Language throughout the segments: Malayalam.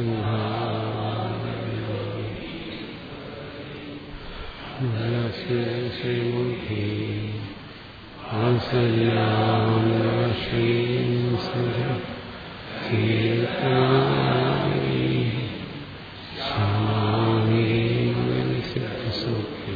ശ്രീമുഖി ആസന്യാം സിദ്ധസുഖി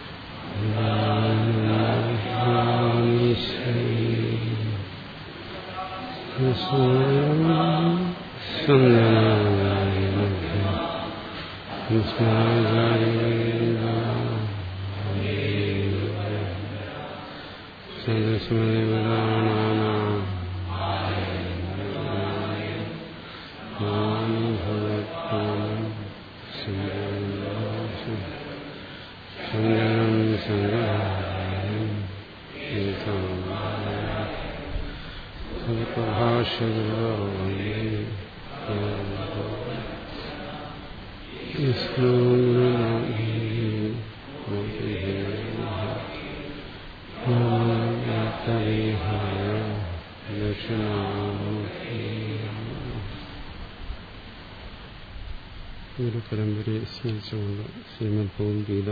ഒരു പരമ്പരയെ സ്മരിച്ചുകൊണ്ട് ശ്രീമദ് ഭഗവത്ഗീത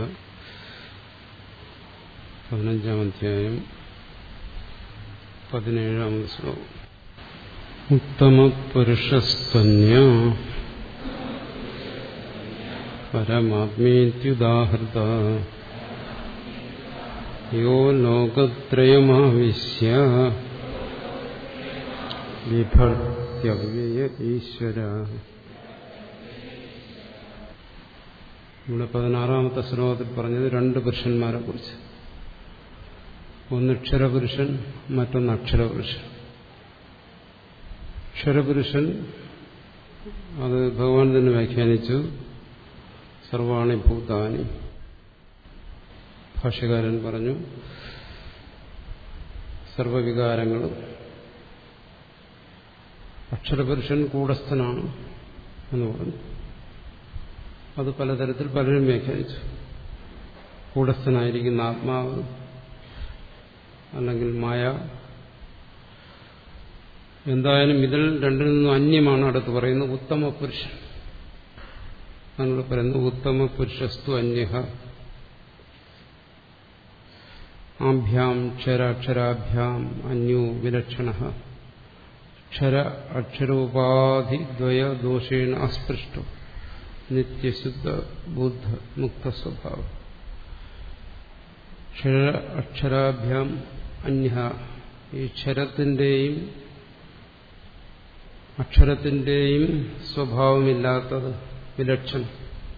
പതിനഞ്ചാം അധ്യായം പതിനേഴാമത് ശ്ലോകം ഉത്തമ പുരുഷസ്തന്യ പരമാത്മേത്യുദാഹൃത യോ ലോകത്രയമാവിശ്യ വിഭർത്യവ്യയ ഈശ്വര ഇവിടെ പതിനാറാമത്തെ ശ്ലോകത്തിൽ പറഞ്ഞത് രണ്ട് പുരുഷന്മാരെ കുറിച്ച് ഒന്ന് ക്ഷരപുരുഷൻ മറ്റൊന്ന് അക്ഷരപുരുഷൻ ക്ഷരപുരുഷൻ അത് ഭഗവാൻ തന്നെ വ്യാഖ്യാനിച്ചു സർവാണി ഭൂതാനി ഭാഷ്യകാരൻ പറഞ്ഞു സർവവികാരങ്ങളും അക്ഷരപുരുഷൻ കൂടസ്ഥനാണ് എന്ന് പറഞ്ഞു അത് പലതരത്തിൽ പലരും വ്യാഖ്യാനിച്ചു കൂടസ്ഥനായിരിക്കുന്ന ആത്മാവ് അല്ലെങ്കിൽ മായ എന്തായാലും ഇതിൽ രണ്ടിൽ നിന്നും അന്യമാണ് അടുത്ത് പറയുന്നത് ഉത്തമ പുരുഷൻ നമ്മൾ പറയുന്നത് ഉത്തമ പുരുഷസ്തു അന്യ ആഭ്യാം ക്ഷരാക്ഷരാഭ്യാം അന്യോ വിലക്ഷണ ക്ഷര അക്ഷരോപാധിദ്വയ ദോഷേണ അസ്പൃഷ്ടോ നിത്യശുദ്ധ ബുദ്ധ മുക്ത സ്വഭാവം ക്ഷര അക്ഷരാഭ്യാം അന്യ ഈ ക്ഷരത്തിന്റെയും അക്ഷരത്തിന്റെയും സ്വഭാവമില്ലാത്തത് വിലക്ഷണം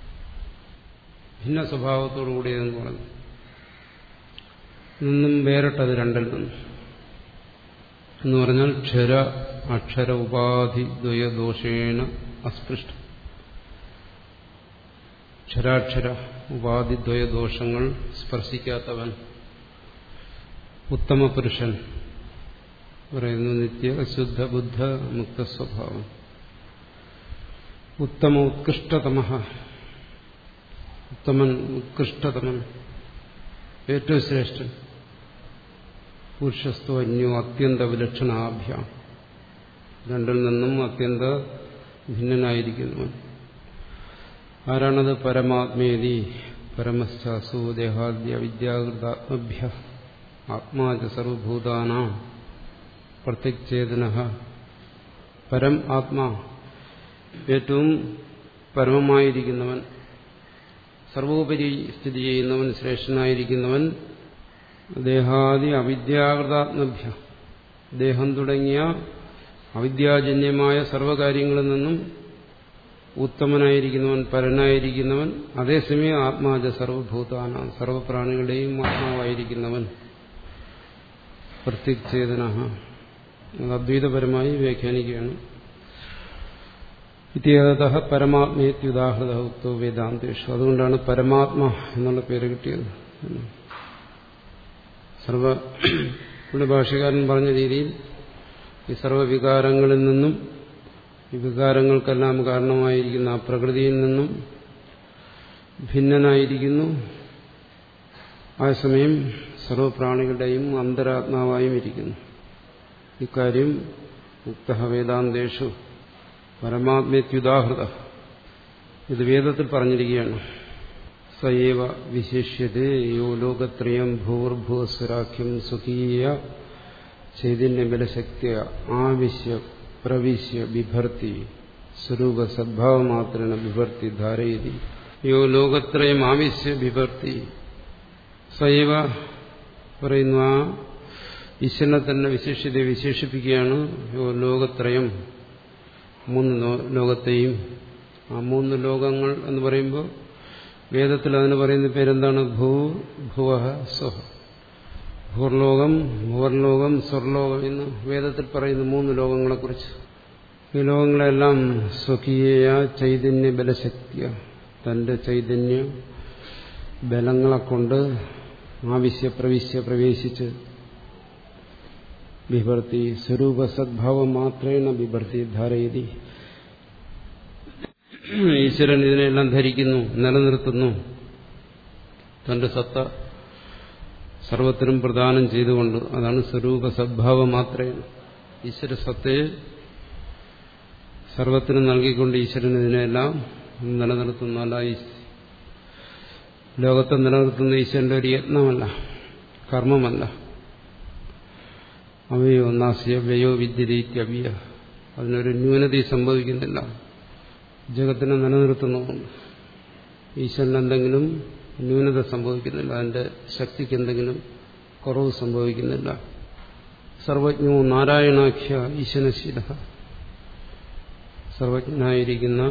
ഭിന്ന സ്വഭാവത്തോടു കൂടിയതെന്ന് പറഞ്ഞു നിന്നും വേറിട്ടത് രണ്ടിൽ നിന്നും എന്ന് പറഞ്ഞാൽ ക്ഷര അക്ഷര ഉപാധി ദ്വയദോഷേണ അസ്പൃഷ്ടം ക്ഷരാക്ഷര ഉപാധിദ്വയ ദോഷങ്ങൾ സ്പർശിക്കാത്തവൻ ഉത്തമ പുരുഷൻ പറയുന്നു നിത്യ ശുദ്ധ ബുദ്ധ മുക്ത സ്വഭാവം ഉത്തമ ഉത്കൃഷ്ടതമ ഉത്തമൻ ഉത്കൃഷ്ടതമൻ ഏറ്റവും ശ്രേഷ്ഠൻ പുരുഷസ്തു അന്യോ അത്യന്ത വിലക്ഷണാഭ്യാം രണ്ടിൽ നിന്നും അത്യന്ത ഭിന്നനായിരിക്കുന്നവൻ ആരാണത് പരമാത്മേതി പരമശ്ചാസു ദേഹാദ്യ വിദ്യാകൃതാത്മഭ്യ ആത്മാച സർവഭൂതാന പ്രത്യക്ചേതന പരം ആത്മാ ഏറ്റവും പരമമായിരിക്കുന്നവൻ സർവോപരി സ്ഥിതി ചെയ്യുന്നവൻ ശ്രേഷ്ഠനായിരിക്കുന്നവൻ ദേഹാദി അവിദ്യാകൃതാത്മഭ്യ ദേഹം തുടങ്ങിയ അവിദ്യാജന്യമായ സർവകാര്യങ്ങളിൽ നിന്നും ഉത്തമനായിരിക്കുന്നവൻ പരനായിരിക്കുന്നവൻ അതേസമയം ആത്മാജ സർവഭൂതാന സർവപ്രാണികളുടെയും ആത്മാവായിരിക്കുന്നവൻ പ്രത്യക്ചേതന അദ്വൈതപരമായി വ്യാഖ്യാനിക്കുകയാണ് ഇത്യേത പരമാത്മേത്യുദാഹൃത ഉക്തോ വേദാന്തേഷു അതുകൊണ്ടാണ് പരമാത്മ എന്നുള്ള പേര് കിട്ടിയത് സർവ ഇവിടെ ഭാഷകാരൻ പറഞ്ഞ രീതിയിൽ ഈ സർവവികാരങ്ങളിൽ നിന്നും ഈ വികാരങ്ങൾക്കെല്ലാം കാരണമായിരിക്കുന്ന ആ പ്രകൃതിയിൽ നിന്നും ഭിന്നനായിരിക്കുന്നു അതേസമയം സർവപ്രാണികളുടെയും അന്തരാത്മാവായും ഇരിക്കുന്നു ഇക്കാര്യം മുക്ത വേദാന്തേഷു പരമാത്മ്യത്യുദാഹൃത ഇത് വേദത്തിൽ പറഞ്ഞിരിക്കുകയാണ് സയേവ വിശേഷ്യതേ യോ ലോകത്രയം ഭൂർഭുവസ്വരാഖ്യം സ്വകീയ ചൈതന്യബലശക്തിയ ആവശ്യ പ്രവിശ്യ ബിഭർത്തി സ്വരൂപ സദ്ഭാവമാത്രേണ ബിഭർത്തി ധാരയതി യോ ലോകത്രയം ആവശ്യ ബിഭർത്തി സൈവ പറയുന്നു ആ ഈശ്വരനെ തന്നെ വിശേഷ്യതയെ വിശേഷിപ്പിക്കുകയാണ് യോ ലോകത്രയം മൂന്ന് ലോകത്തെയും ആ മൂന്ന് ലോകങ്ങൾ എന്ന് പറയുമ്പോൾ വേദത്തിൽ അതിന് പറയുന്ന പേരെന്താണ് ഭൂ ഭുവ സ്വഹ ഭൂർലോകം ഭൂവർലോകം സ്വർലോകം എന്ന് വേദത്തിൽ പറയുന്ന മൂന്ന് ലോകങ്ങളെക്കുറിച്ച് ഈ ലോകങ്ങളെല്ലാം സ്വകീയ ചൈതന്യ ബലശക്തിയ തന്റെ ചൈതന്യ ബലങ്ങളെ കൊണ്ട് ആവശ്യ പ്രവിശ്യ പ്രവേശിച്ച് ബിഭർത്തി സ്വരൂപ സദ്ഭാവം മാത്രേണ ബിഭർത്തി ധാരയതി ഈശ്വരൻ ഇതിനെല്ലാം ധരിക്കുന്നു നിലനിർത്തുന്നു തന്റെ സത്ത സർവത്തിനും പ്രദാനം ചെയ്തുകൊണ്ട് അതാണ് സ്വരൂപ സദ്ഭാവം മാത്രമേ ഈശ്വര സത്തയെ സർവത്തിനും നൽകിക്കൊണ്ട് ഈശ്വരൻ ഇതിനെല്ലാം നിലനിർത്തുന്നു അല്ല ലോകത്തെ നിലനിർത്തുന്ന ഈശ്വരന്റെ ഒരു യത്നമല്ല കർമ്മമല്ല അവയോ നാസ്യ വ്യയോ വിദ്യതീത്യവ്യ അതിനൊരു ന്യൂനത സംഭവിക്കുന്നില്ല ജഗത്തിനെ നിലനിർത്തുന്നതുകൊണ്ട് ഈശ്വരന് എന്തെങ്കിലും ന്യൂനത സംഭവിക്കുന്നില്ല അതിന്റെ ശക്തിക്ക് എന്തെങ്കിലും കുറവ് സംഭവിക്കുന്നില്ല സർവജ്ഞവും നാരായണാഖ്യ ഈശ്വരശീല സർവജ്ഞനായിരിക്കുന്ന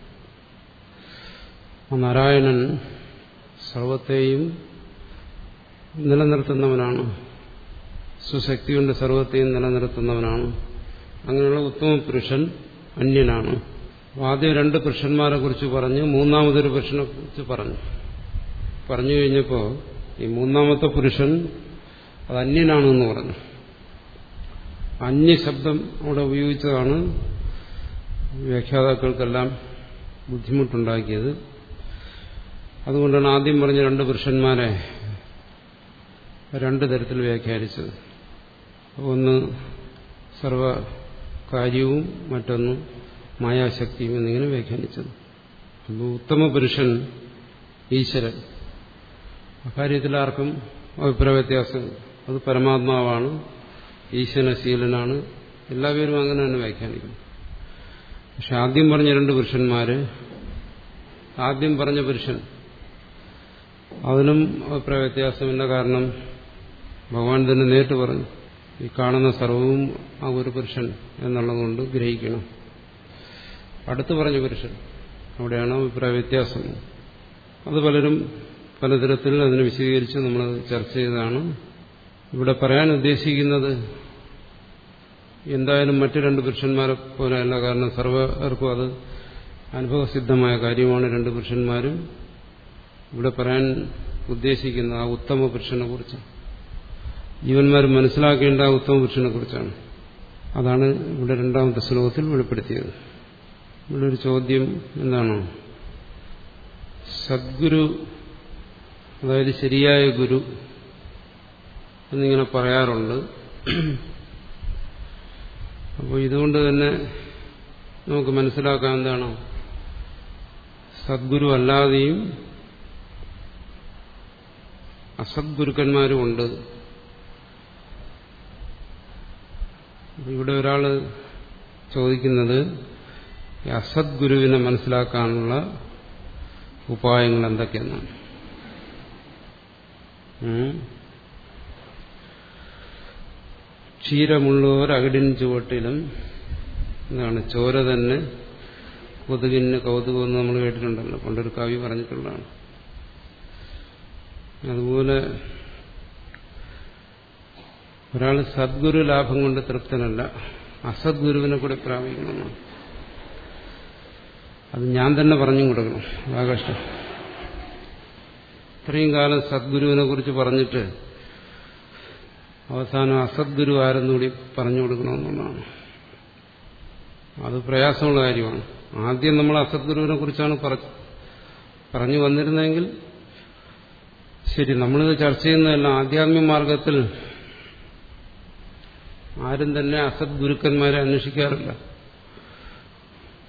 ആ നാരായണൻ സർവത്തെയും നിലനിർത്തുന്നവനാണ് സുശക്തി കൊണ്ട് സർവത്തെയും നിലനിർത്തുന്നവനാണ് അങ്ങനെയുള്ള ഉത്തമ പുരുഷൻ അന്യനാണ് ആദ്യം രണ്ട് പുരുഷന്മാരെ കുറിച്ച് പറഞ്ഞു മൂന്നാമതൊരു പുരുഷനെ കുറിച്ച് പറഞ്ഞു പറഞ്ഞു കഴിഞ്ഞപ്പോൾ ഈ മൂന്നാമത്തെ പുരുഷൻ അത് അന്യനാണെന്ന് പറഞ്ഞു അന്യശബ്ദം അവിടെ ഉപയോഗിച്ചതാണ് വ്യാഖ്യാതാക്കൾക്കെല്ലാം ബുദ്ധിമുട്ടുണ്ടാക്കിയത് അതുകൊണ്ടാണ് ആദ്യം പറഞ്ഞ രണ്ട് പുരുഷന്മാരെ രണ്ട് തരത്തിൽ വ്യാഖ്യാനിച്ചത് ഒന്ന് സർവകാര്യവും മറ്റൊന്ന് മായാശക്തിയും എന്നിങ്ങനെ വ്യാഖ്യാനിച്ചത് അപ്പോൾ ഉത്തമ പുരുഷൻ ഈശ്വരൻ അക്കാര്യത്തിൽ ആർക്കും അഭിപ്രായ വ്യത്യാസം അത് പരമാത്മാവാണ് ഈശ്വരശീലനാണ് എല്ലാവരും അങ്ങനെ തന്നെ വ്യാഖ്യാനിക്കുന്നു പക്ഷെ ആദ്യം പറഞ്ഞ രണ്ട് പുരുഷന്മാര് ആദ്യം പറഞ്ഞ പുരുഷൻ അതിനും അഭിപ്രായ വ്യത്യാസമില്ല കാരണം ഭഗവാൻ തന്നെ നേരിട്ട് പറഞ്ഞു ഈ കാണുന്ന സർവവും ആ ഒരു പുരുഷൻ എന്നുള്ളതുകൊണ്ട് ഗ്രഹിക്കണം അടുത്ത് പറഞ്ഞ പുരുഷൻ അവിടെയാണ് അഭിപ്രായ വ്യത്യാസം അത് പലരും പലതരത്തിൽ അതിനെ വിശദീകരിച്ച് നമ്മൾ ചർച്ച ചെയ്തതാണ് ഇവിടെ പറയാൻ ഉദ്ദേശിക്കുന്നത് എന്തായാലും മറ്റു രണ്ട് പുരുഷന്മാരെ പോലെയല്ല കാരണം സർവർക്കും അത് അനുഭവസിദ്ധമായ കാര്യമാണ് രണ്ട് പുരുഷന്മാരും ഇവിടെ പറയാൻ ഉദ്ദേശിക്കുന്ന ആ ഉത്തമ പുരുഷനെ കുറിച്ച് ജീവന്മാർ മനസ്സിലാക്കേണ്ട ആ ഉത്തമ പുരുഷനെ കുറിച്ചാണ് അതാണ് ഇവിടെ രണ്ടാമത്തെ ശ്ലോകത്തിൽ വെളിപ്പെടുത്തിയത് ഇവിടെ ഒരു ചോദ്യം എന്താണ് സദ്ഗുരു അതായത് ശരിയായ ഗുരു എന്നിങ്ങനെ പറയാറുണ്ട് അപ്പോൾ ഇതുകൊണ്ട് തന്നെ നമുക്ക് മനസ്സിലാക്കാൻ എന്താണ് സദ്ഗുരു അല്ലാതെയും അസദ്ഗുരുക്കന്മാരുമുണ്ട് ഇവിടെ ഒരാൾ ചോദിക്കുന്നത് ഈ അസദ്ഗുരുവിനെ മനസ്സിലാക്കാനുള്ള ഉപായങ്ങൾ എന്തൊക്കെയെന്നാണ് ക്ഷീരമുള്ളവർ അകിടിൻ ചുവട്ടിലും എന്താണ് ചോര തന്നെ കൊതുകിന് കൗതുകം എന്ന് നമ്മൾ കേട്ടിട്ടുണ്ടല്ലോ പണ്ടൊരു കവി പറഞ്ഞിട്ടുള്ളതാണ് അതുപോലെ ഒരാൾ സദ്ഗുരു ലാഭം കൊണ്ട് തൃപ്തനല്ല അസദ്ഗുരുവിനെ കൂടെ പ്രാപിക്കണം അത് ഞാൻ തന്നെ പറഞ്ഞും കൊടുക്കണം ആ കഷ്ടം ഇത്രയും കാലം സദ്ഗുരുവിനെ കുറിച്ച് പറഞ്ഞിട്ട് അവസാനം അസദ്ഗുരു ആരെന്നുകൂടി പറഞ്ഞു കൊടുക്കണമെന്നുള്ളതാണ് അത് പ്രയാസമുള്ള കാര്യമാണ് ആദ്യം നമ്മൾ അസദ്ഗുരുവിനെ കുറിച്ചാണ് പറഞ്ഞു വന്നിരുന്നതെങ്കിൽ ശരി നമ്മളിത് ചർച്ച ചെയ്യുന്നതെല്ലാം ആധ്യാത്മിക മാർഗത്തിൽ ആരും തന്നെ അസദ്ഗുരുക്കന്മാരെ അന്വേഷിക്കാറില്ല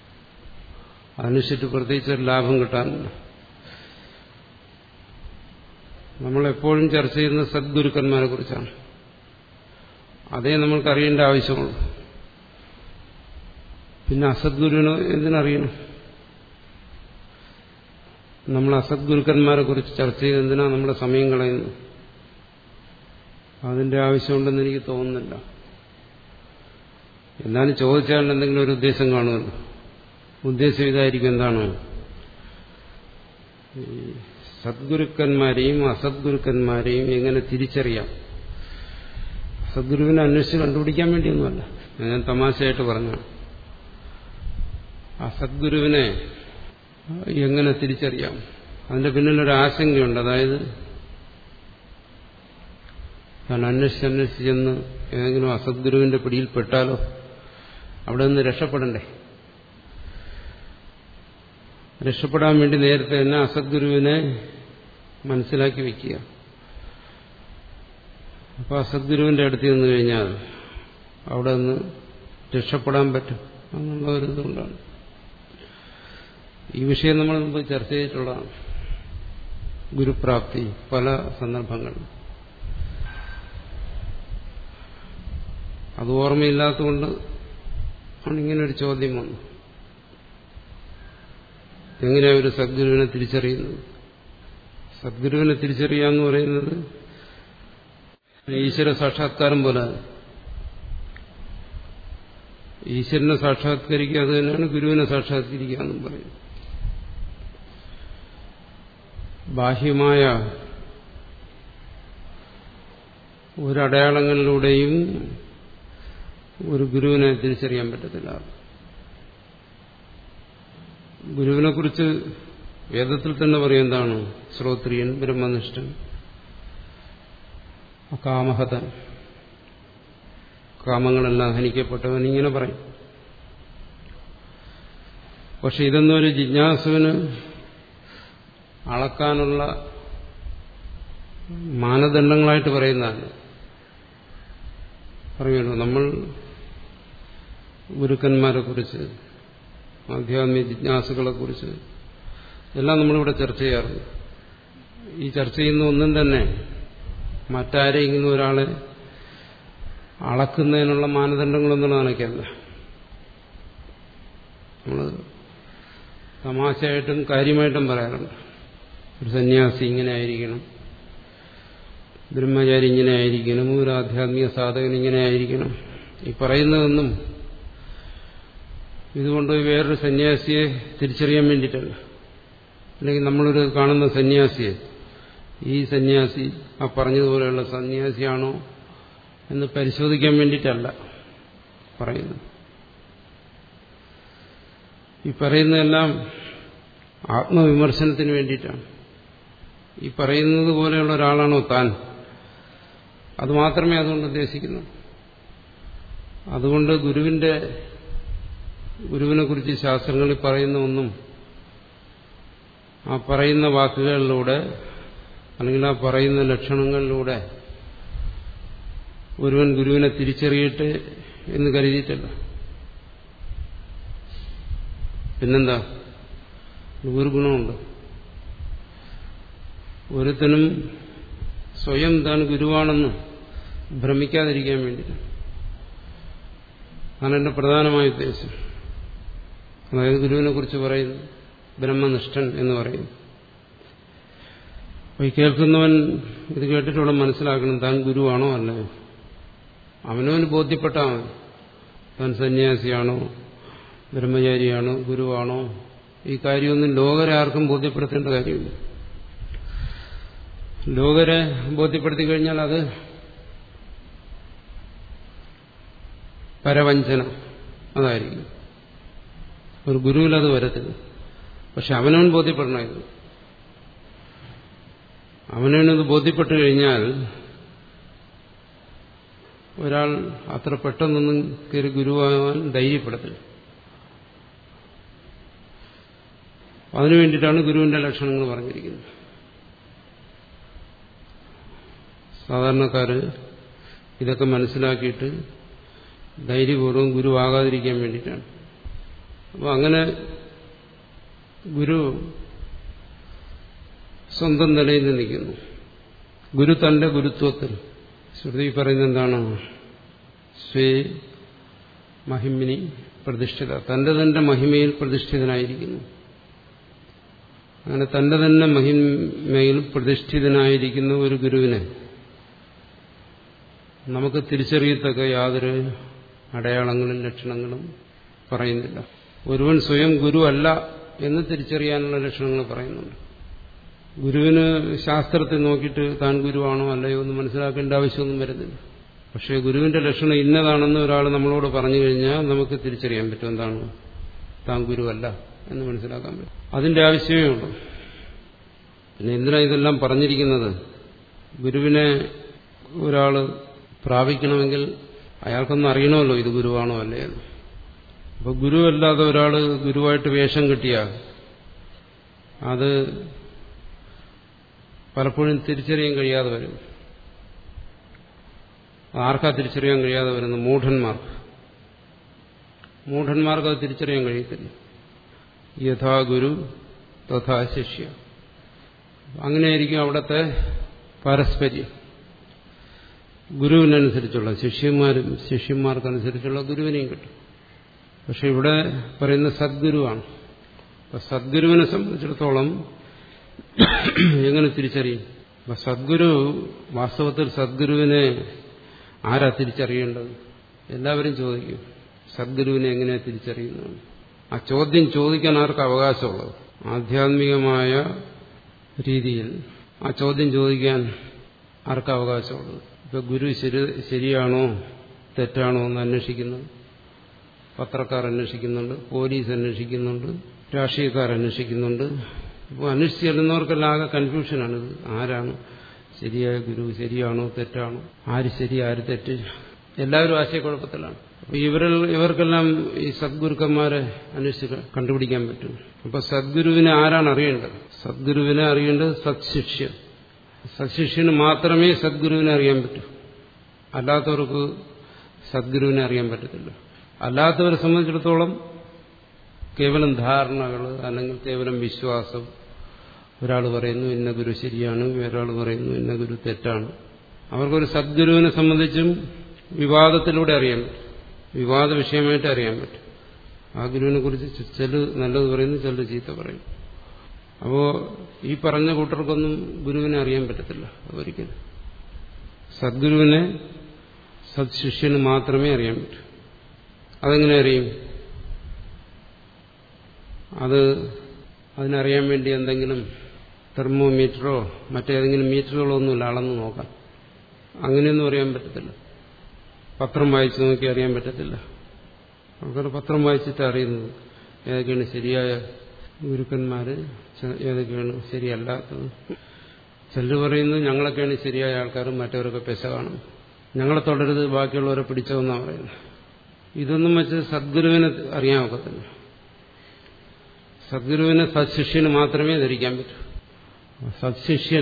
അതിനുശേഷിട്ട് പ്രത്യേകിച്ച് ഒരു ലാഭം കിട്ടാനില്ല നമ്മളെപ്പോഴും ചർച്ച ചെയ്യുന്ന സദ്ഗുരുക്കന്മാരെ കുറിച്ചാണ് അതേ നമ്മൾക്ക് അറിയേണ്ട ആവശ്യമുള്ളൂ പിന്നെ അസദ്ഗുരുവിനെ എന്തിനറിയണം നമ്മൾ അസദ്ഗുരുക്കന്മാരെ കുറിച്ച് ചർച്ച ചെയ്ത് എന്തിനാ നമ്മുടെ സമയം കളയുന്നത് അതിന്റെ ആവശ്യമുണ്ടെന്ന് എനിക്ക് തോന്നുന്നില്ല എന്നാലും ചോദിച്ചാൽ എന്തെങ്കിലും ഒരു ഉദ്ദേശം കാണുമല്ലോ ഉദ്ദേശം ഇതായിരിക്കും എന്താണ് ഈ സദ്ഗുരുക്കന്മാരെയും അസദ്ഗുരുക്കന്മാരെയും എങ്ങനെ തിരിച്ചറിയാം സദ്ഗുരുവിനെ അന്വേഷിച്ച് കണ്ടുപിടിക്കാൻ വേണ്ടിയൊന്നുമല്ല ഞാൻ തമാശയായിട്ട് പറഞ്ഞു ആ സദ്ഗുരുവിനെ എങ്ങനെ തിരിച്ചറിയാം അതിന്റെ പിന്നിലൊരു ആശങ്കയുണ്ട് അതായത് താൻ അന്വേഷിച്ച് അന്വേഷിച്ച് ചെന്ന് ഏതെങ്കിലും അസദ്ഗുരുവിന്റെ പിടിയിൽപ്പെട്ടാലോ അവിടെ നിന്ന് രക്ഷപ്പെടണ്ടേ രക്ഷപ്പെടാൻ വേണ്ടി നേരത്തെ തന്നെ അസദ്ഗുരുവിനെ മനസ്സിലാക്കി വെക്കുക അപ്പൊ അസദ്ഗുരുവിന്റെ അടുത്ത് നിന്ന് കഴിഞ്ഞാൽ അവിടെ നിന്ന് രക്ഷപ്പെടാൻ പറ്റും എന്നുള്ള ഒരു ഇതുകൊണ്ടാണ് ഈ വിഷയം നമ്മൾ മുമ്പ് ചർച്ച ചെയ്തിട്ടുള്ളതാണ് ഗുരുപ്രാപ്തി പല സന്ദർഭങ്ങളിൽ അത് ഓർമ്മയില്ലാത്തതുകൊണ്ട് ആണ് ഇങ്ങനൊരു ചോദ്യം വന്നു എങ്ങനെയാ ഒരു സദ്ഗുരുവിനെ തിരിച്ചറിയുന്നത് സദ്ഗുരുവിനെ തിരിച്ചറിയാന്ന് പറയുന്നത് ഈശ്വര സാക്ഷാത്കാരം പോലെ ഈശ്വരനെ സാക്ഷാത്കരിക്കുക അത് തന്നെയാണ് ഗുരുവിനെ സാക്ഷാത്കരിക്കുക എന്നും പറയും ബാഹ്യമായ ഒരടയാളങ്ങളിലൂടെയും ഒരു ഗുരുവിനെ തിരിച്ചറിയാൻ പറ്റത്തില്ല ഗുരുവിനെ കുറിച്ച് വേദത്തിൽ തന്നെ പറയും എന്താണ് ശ്രോത്രിയൻ ബ്രഹ്മനിഷ്ഠൻ അകാമഹതൻ കാമങ്ങളെല്ലാം ഹനിക്കപ്പെട്ടവൻ ഇങ്ങനെ പറയും പക്ഷെ ഇതൊന്നും ഒരു ജിജ്ഞാസുവിന് അളക്കാനുള്ള മാനദണ്ഡങ്ങളായിട്ട് പറയുന്നതാണ് പറയുമല്ലോ നമ്മൾ ഗുരുക്കന്മാരെ കുറിച്ച് ആധ്യാത്മിക ജിജ്ഞാസുകളെ കുറിച്ച് എല്ലാം നമ്മളിവിടെ ചർച്ച ചെയ്യാറുണ്ട് ഈ ചർച്ച ചെയ്യുന്ന ഒന്നും തന്നെ മറ്റാരെങ്കിലും ഒരാളെ അളക്കുന്നതിനുള്ള മാനദണ്ഡങ്ങളൊന്നും നനയ്ക്കല്ല നമ്മൾ തമാശയായിട്ടും കാര്യമായിട്ടും പറയാറുണ്ട് ഒരു സന്യാസി ഇങ്ങനെ ആയിരിക്കണം ബ്രഹ്മചാരി ഇങ്ങനെ ആയിരിക്കണം ഒരു ആധ്യാത്മിക സാധകൻ ഇങ്ങനെ ആയിരിക്കണം ഈ പറയുന്നതൊന്നും ഇതുകൊണ്ട് വേറൊരു സന്യാസിയെ തിരിച്ചറിയാൻ വേണ്ടിയിട്ടല്ല അല്ലെങ്കിൽ നമ്മളൊരു കാണുന്ന സന്യാസിയെ ഈ സന്യാസി ആ പറഞ്ഞതുപോലെയുള്ള സന്യാസിയാണോ എന്ന് പരിശോധിക്കാൻ വേണ്ടിയിട്ടല്ല പറയുന്നത് ഈ പറയുന്നതെല്ലാം ആത്മവിമർശനത്തിന് വേണ്ടിയിട്ടാണ് ഈ പറയുന്നത് പോലെയുള്ള ഒരാളാണോ താൻ അത് മാത്രമേ അതുകൊണ്ട് ഉദ്ദേശിക്കുന്നു അതുകൊണ്ട് ഗുരുവിന്റെ ഗുരുവിനെ കുറിച്ച് ശാസ്ത്രങ്ങളിൽ പറയുന്ന ഒന്നും ആ പറയുന്ന വാക്കുകളിലൂടെ അല്ലെങ്കിൽ ആ പറയുന്ന ലക്ഷണങ്ങളിലൂടെ ഒരുവൻ ഗുരുവിനെ തിരിച്ചറിയട്ടെ എന്ന് കരുതിയിട്ടല്ല പിന്നെന്താ ഒരു ഗുണമുണ്ട് ഒരുത്തനും സ്വയം താൻ ഗുരുവാണെന്ന് ഭ്രമിക്കാതിരിക്കാൻ വേണ്ടിയിട്ട് അതാണ് എന്റെ പ്രധാനമായ ഉദ്ദേശം അതായത് ഗുരുവിനെ കുറിച്ച് പറയുന്നു ബ്രഹ്മനിഷ്ഠൻ എന്ന് പറയുന്നു അപ്പോൾ ഈ കേൾക്കുന്നവൻ ഇത് കേട്ടിട്ടുള്ള മനസ്സിലാക്കണം താൻ ഗുരുവാണോ അല്ലയോ അവനവന് ബോധ്യപ്പെട്ടാൽ മതി താൻ സന്യാസിയാണോ ബ്രഹ്മചാരിയാണോ ഗുരുവാണോ ഈ കാര്യമൊന്നും ലോകരെ ആർക്കും ബോധ്യപ്പെടുത്തേണ്ട കാര്യമില്ല ലോകരെ ബോധ്യപ്പെടുത്തി കഴിഞ്ഞാൽ അത് പരവഞ്ചന അതായിരിക്കും ഒരു ഗുരുവിൽ അത് വരത്തില്ല പക്ഷെ അവനവൻ ബോധ്യപ്പെടണം ഇത് അവനവനത് ബോധ്യപ്പെട്ടു കഴിഞ്ഞാൽ ഒരാൾ അത്ര പെട്ടെന്നൊന്നും കയറി ഗുരുവാകാൻ ധൈര്യപ്പെടത്തില്ല അതിനു വേണ്ടിയിട്ടാണ് ഗുരുവിന്റെ ലക്ഷണങ്ങൾ പറഞ്ഞിരിക്കുന്നത് സാധാരണക്കാര് ഇതൊക്കെ മനസ്സിലാക്കിയിട്ട് ധൈര്യപൂർവ്വം ഗുരുവാകാതിരിക്കാൻ വേണ്ടിയിട്ടാണ് അപ്പോൾ അങ്ങനെ ഗുരു സ്വന്തം നിലയിൽ നിൽക്കുന്നു ഗുരു തന്റെ ഗുരുത്വത്തിൽ ശ്രുതി പറയുന്നത് എന്താണ് സ്വേ മഹിമിനി പ്രതിഷ്ഠിത തന്റെ തന്റെ മഹിമയിൽ പ്രതിഷ്ഠിതനായിരിക്കുന്നു അങ്ങനെ തന്റെ തന്നെ മഹിമയിൽ പ്രതിഷ്ഠിതനായിരിക്കുന്ന ഒരു ഗുരുവിനെ നമുക്ക് തിരിച്ചറിയത്തക്ക യാതൊരു അടയാളങ്ങളും ലക്ഷണങ്ങളും പറയുന്നില്ല ഒരുവൻ സ്വയം ഗുരു അല്ല എന്ന് തിരിച്ചറിയാനുള്ള ലക്ഷണങ്ങൾ പറയുന്നുണ്ട് ഗുരുവിന് ശാസ്ത്രത്തെ നോക്കിയിട്ട് താൻ ഗുരുവാണോ അല്ലയോ എന്ന് മനസ്സിലാക്കേണ്ട ആവശ്യമൊന്നും വരുന്നില്ല പക്ഷേ ഗുരുവിന്റെ ലക്ഷണം ഇന്നതാണെന്ന് ഒരാൾ നമ്മളോട് പറഞ്ഞു കഴിഞ്ഞാൽ നമുക്ക് തിരിച്ചറിയാൻ പറ്റും എന്താണ് താൻ ഗുരുവല്ല എന്ന് മനസ്സിലാക്കാൻ പറ്റും അതിന്റെ ആവശ്യമേ ഉള്ളൂ പിന്നെ എന്തിനാ ഇതെല്ലാം പറഞ്ഞിരിക്കുന്നത് ഗുരുവിനെ ഒരാൾ പ്രാപിക്കണമെങ്കിൽ അയാൾക്കൊന്നും അറിയണമല്ലോ ഇത് ഗുരുവാണോ അല്ലേ എന്ന് അപ്പൊ ഗുരുവല്ലാതെ ഒരാൾ ഗുരുവായിട്ട് വേഷം കിട്ടിയാൽ അത് പലപ്പോഴും തിരിച്ചറിയാൻ കഴിയാതെ വരും ആർക്കാ തിരിച്ചറിയാൻ കഴിയാതെ വരുന്നത് മൂഢന്മാർക്ക് മൂഢന്മാർക്ക് അത് തിരിച്ചറിയാൻ കഴിയത്തില്ല യഥാ ഗുരു തഥാ ശിഷ്യ അങ്ങനെയായിരിക്കും അവിടുത്തെ പാരസ്പര്യം ഗുരുവിനനുസരിച്ചുള്ള ശിഷ്യന്മാരും ശിഷ്യന്മാർക്കനുസരിച്ചുള്ള ഗുരുവിനെയും കിട്ടും പക്ഷെ ഇവിടെ പറയുന്ന സദ്ഗുരുവാണ് അപ്പൊ സദ്ഗുരുവിനെ സംബന്ധിച്ചിടത്തോളം എങ്ങനെ തിരിച്ചറിയും അപ്പൊ സദ്ഗുരു വാസ്തവത്തിൽ സദ്ഗുരുവിനെ ആരാ തിരിച്ചറിയേണ്ടത് എല്ലാവരും ചോദിക്കും സദ്ഗുരുവിനെ എങ്ങനെ തിരിച്ചറിയുന്നു ആ ചോദ്യം ചോദിക്കാൻ ആർക്ക് അവകാശമുള്ളത് ആധ്യാത്മികമായ രീതിയിൽ ആ ചോദ്യം ചോദിക്കാൻ ആർക്ക് അവകാശമുള്ളത് ഇപ്പൊ ഗുരു ശരി ശരിയാണോ തെറ്റാണോ എന്ന് അന്വേഷിക്കുന്നത് പത്രക്കാർ അന്വേഷിക്കുന്നുണ്ട് പോലീസ് അന്വേഷിക്കുന്നുണ്ട് രാഷ്ട്രീയക്കാർ അന്വേഷിക്കുന്നുണ്ട് അപ്പോൾ അന്വേഷിച്ച് ചെല്ലുന്നവർക്കെല്ലാം ആകെ കൺഫ്യൂഷനാണിത് ആരാണ് ശരിയായ ഗുരു ശരിയാണോ തെറ്റാണോ ആര് ശരി ആര് തെറ്റ് എല്ലാവരും ആശയക്കുഴപ്പത്തിലാണ് അപ്പൊ ഇവരിൽ ഇവർക്കെല്ലാം ഈ സദ്ഗുരുക്കന്മാരെ അന്വേഷിച്ച് കണ്ടുപിടിക്കാൻ പറ്റും അപ്പൊ സദ്ഗുരുവിനെ ആരാണ് അറിയേണ്ടത് സദ്ഗുരുവിനെ അറിയേണ്ടത് സത്ശിഷ്യൻ സത്ശിഷ്യന് മാത്രമേ സദ്ഗുരുവിനെ അറിയാൻ പറ്റൂ അല്ലാത്തവർക്ക് സദ്ഗുരുവിനെ അറിയാൻ പറ്റത്തില്ല അല്ലാത്തവരെ സംബന്ധിച്ചിടത്തോളം കേവലം ധാരണകൾ അല്ലെങ്കിൽ കേവലം വിശ്വാസം ഒരാൾ പറയുന്നു ഇന്ന ഗുരു ശരിയാണ് വേറൊരാൾ പറയുന്നു ഇന്ന ഗുരു തെറ്റാണ് അവർക്കൊരു സദ്ഗുരുവിനെ സംബന്ധിച്ചും വിവാദത്തിലൂടെ അറിയാൻ പറ്റും വിവാദ വിഷയമായിട്ട് അറിയാൻ പറ്റും ആ ഗുരുവിനെ കുറിച്ച് ചില നല്ലത് പറയുന്നു ചില ചീത്ത പറയും അപ്പോ ഈ പറഞ്ഞ കൂട്ടർക്കൊന്നും ഗുരുവിനെ അറിയാൻ പറ്റത്തില്ല ഒരിക്കലും സദ്ഗുരുവിനെ സത്ശിഷ്യന് മാത്രമേ അറിയാൻ പറ്റൂ അതെങ്ങനെ അറിയും അത് അതിനറിയാൻ വേണ്ടി എന്തെങ്കിലും തെർമോമീറ്ററോ മറ്റേതെങ്കിലും മീറ്ററുകളോ ഒന്നുമില്ല അളന്ന് നോക്കാം അങ്ങനെയൊന്നും അറിയാൻ പറ്റത്തില്ല പത്രം വായിച്ച് നോക്കി അറിയാൻ പറ്റത്തില്ല ആൾക്കാർ പത്രം വായിച്ചിട്ട് അറിയുന്നത് ഏതൊക്കെയാണ് ശരിയായ ഗുരുക്കന്മാര് ഏതൊക്കെയാണ് ശരിയല്ലാത്തത് ചിലർ പറയുന്നത് ഞങ്ങളൊക്കെയാണ് ശരിയായ ആൾക്കാരും മറ്റവരൊക്കെ പെശ കാണും ഞങ്ങളെ തുടരുത് ബാക്കിയുള്ളവരെ പിടിച്ചതെന്നാണ് പറയുന്നത് ഇതൊന്നും വെച്ച് സദ്ഗുരുവിനെ അറിയാൻ ഒക്കത്തില്ല സദ്ഗുരുവിനെ സത്ശിഷ്യന് മാത്രമേ ധരിക്കാൻ പറ്റൂ സത്ശിഷ്യൻ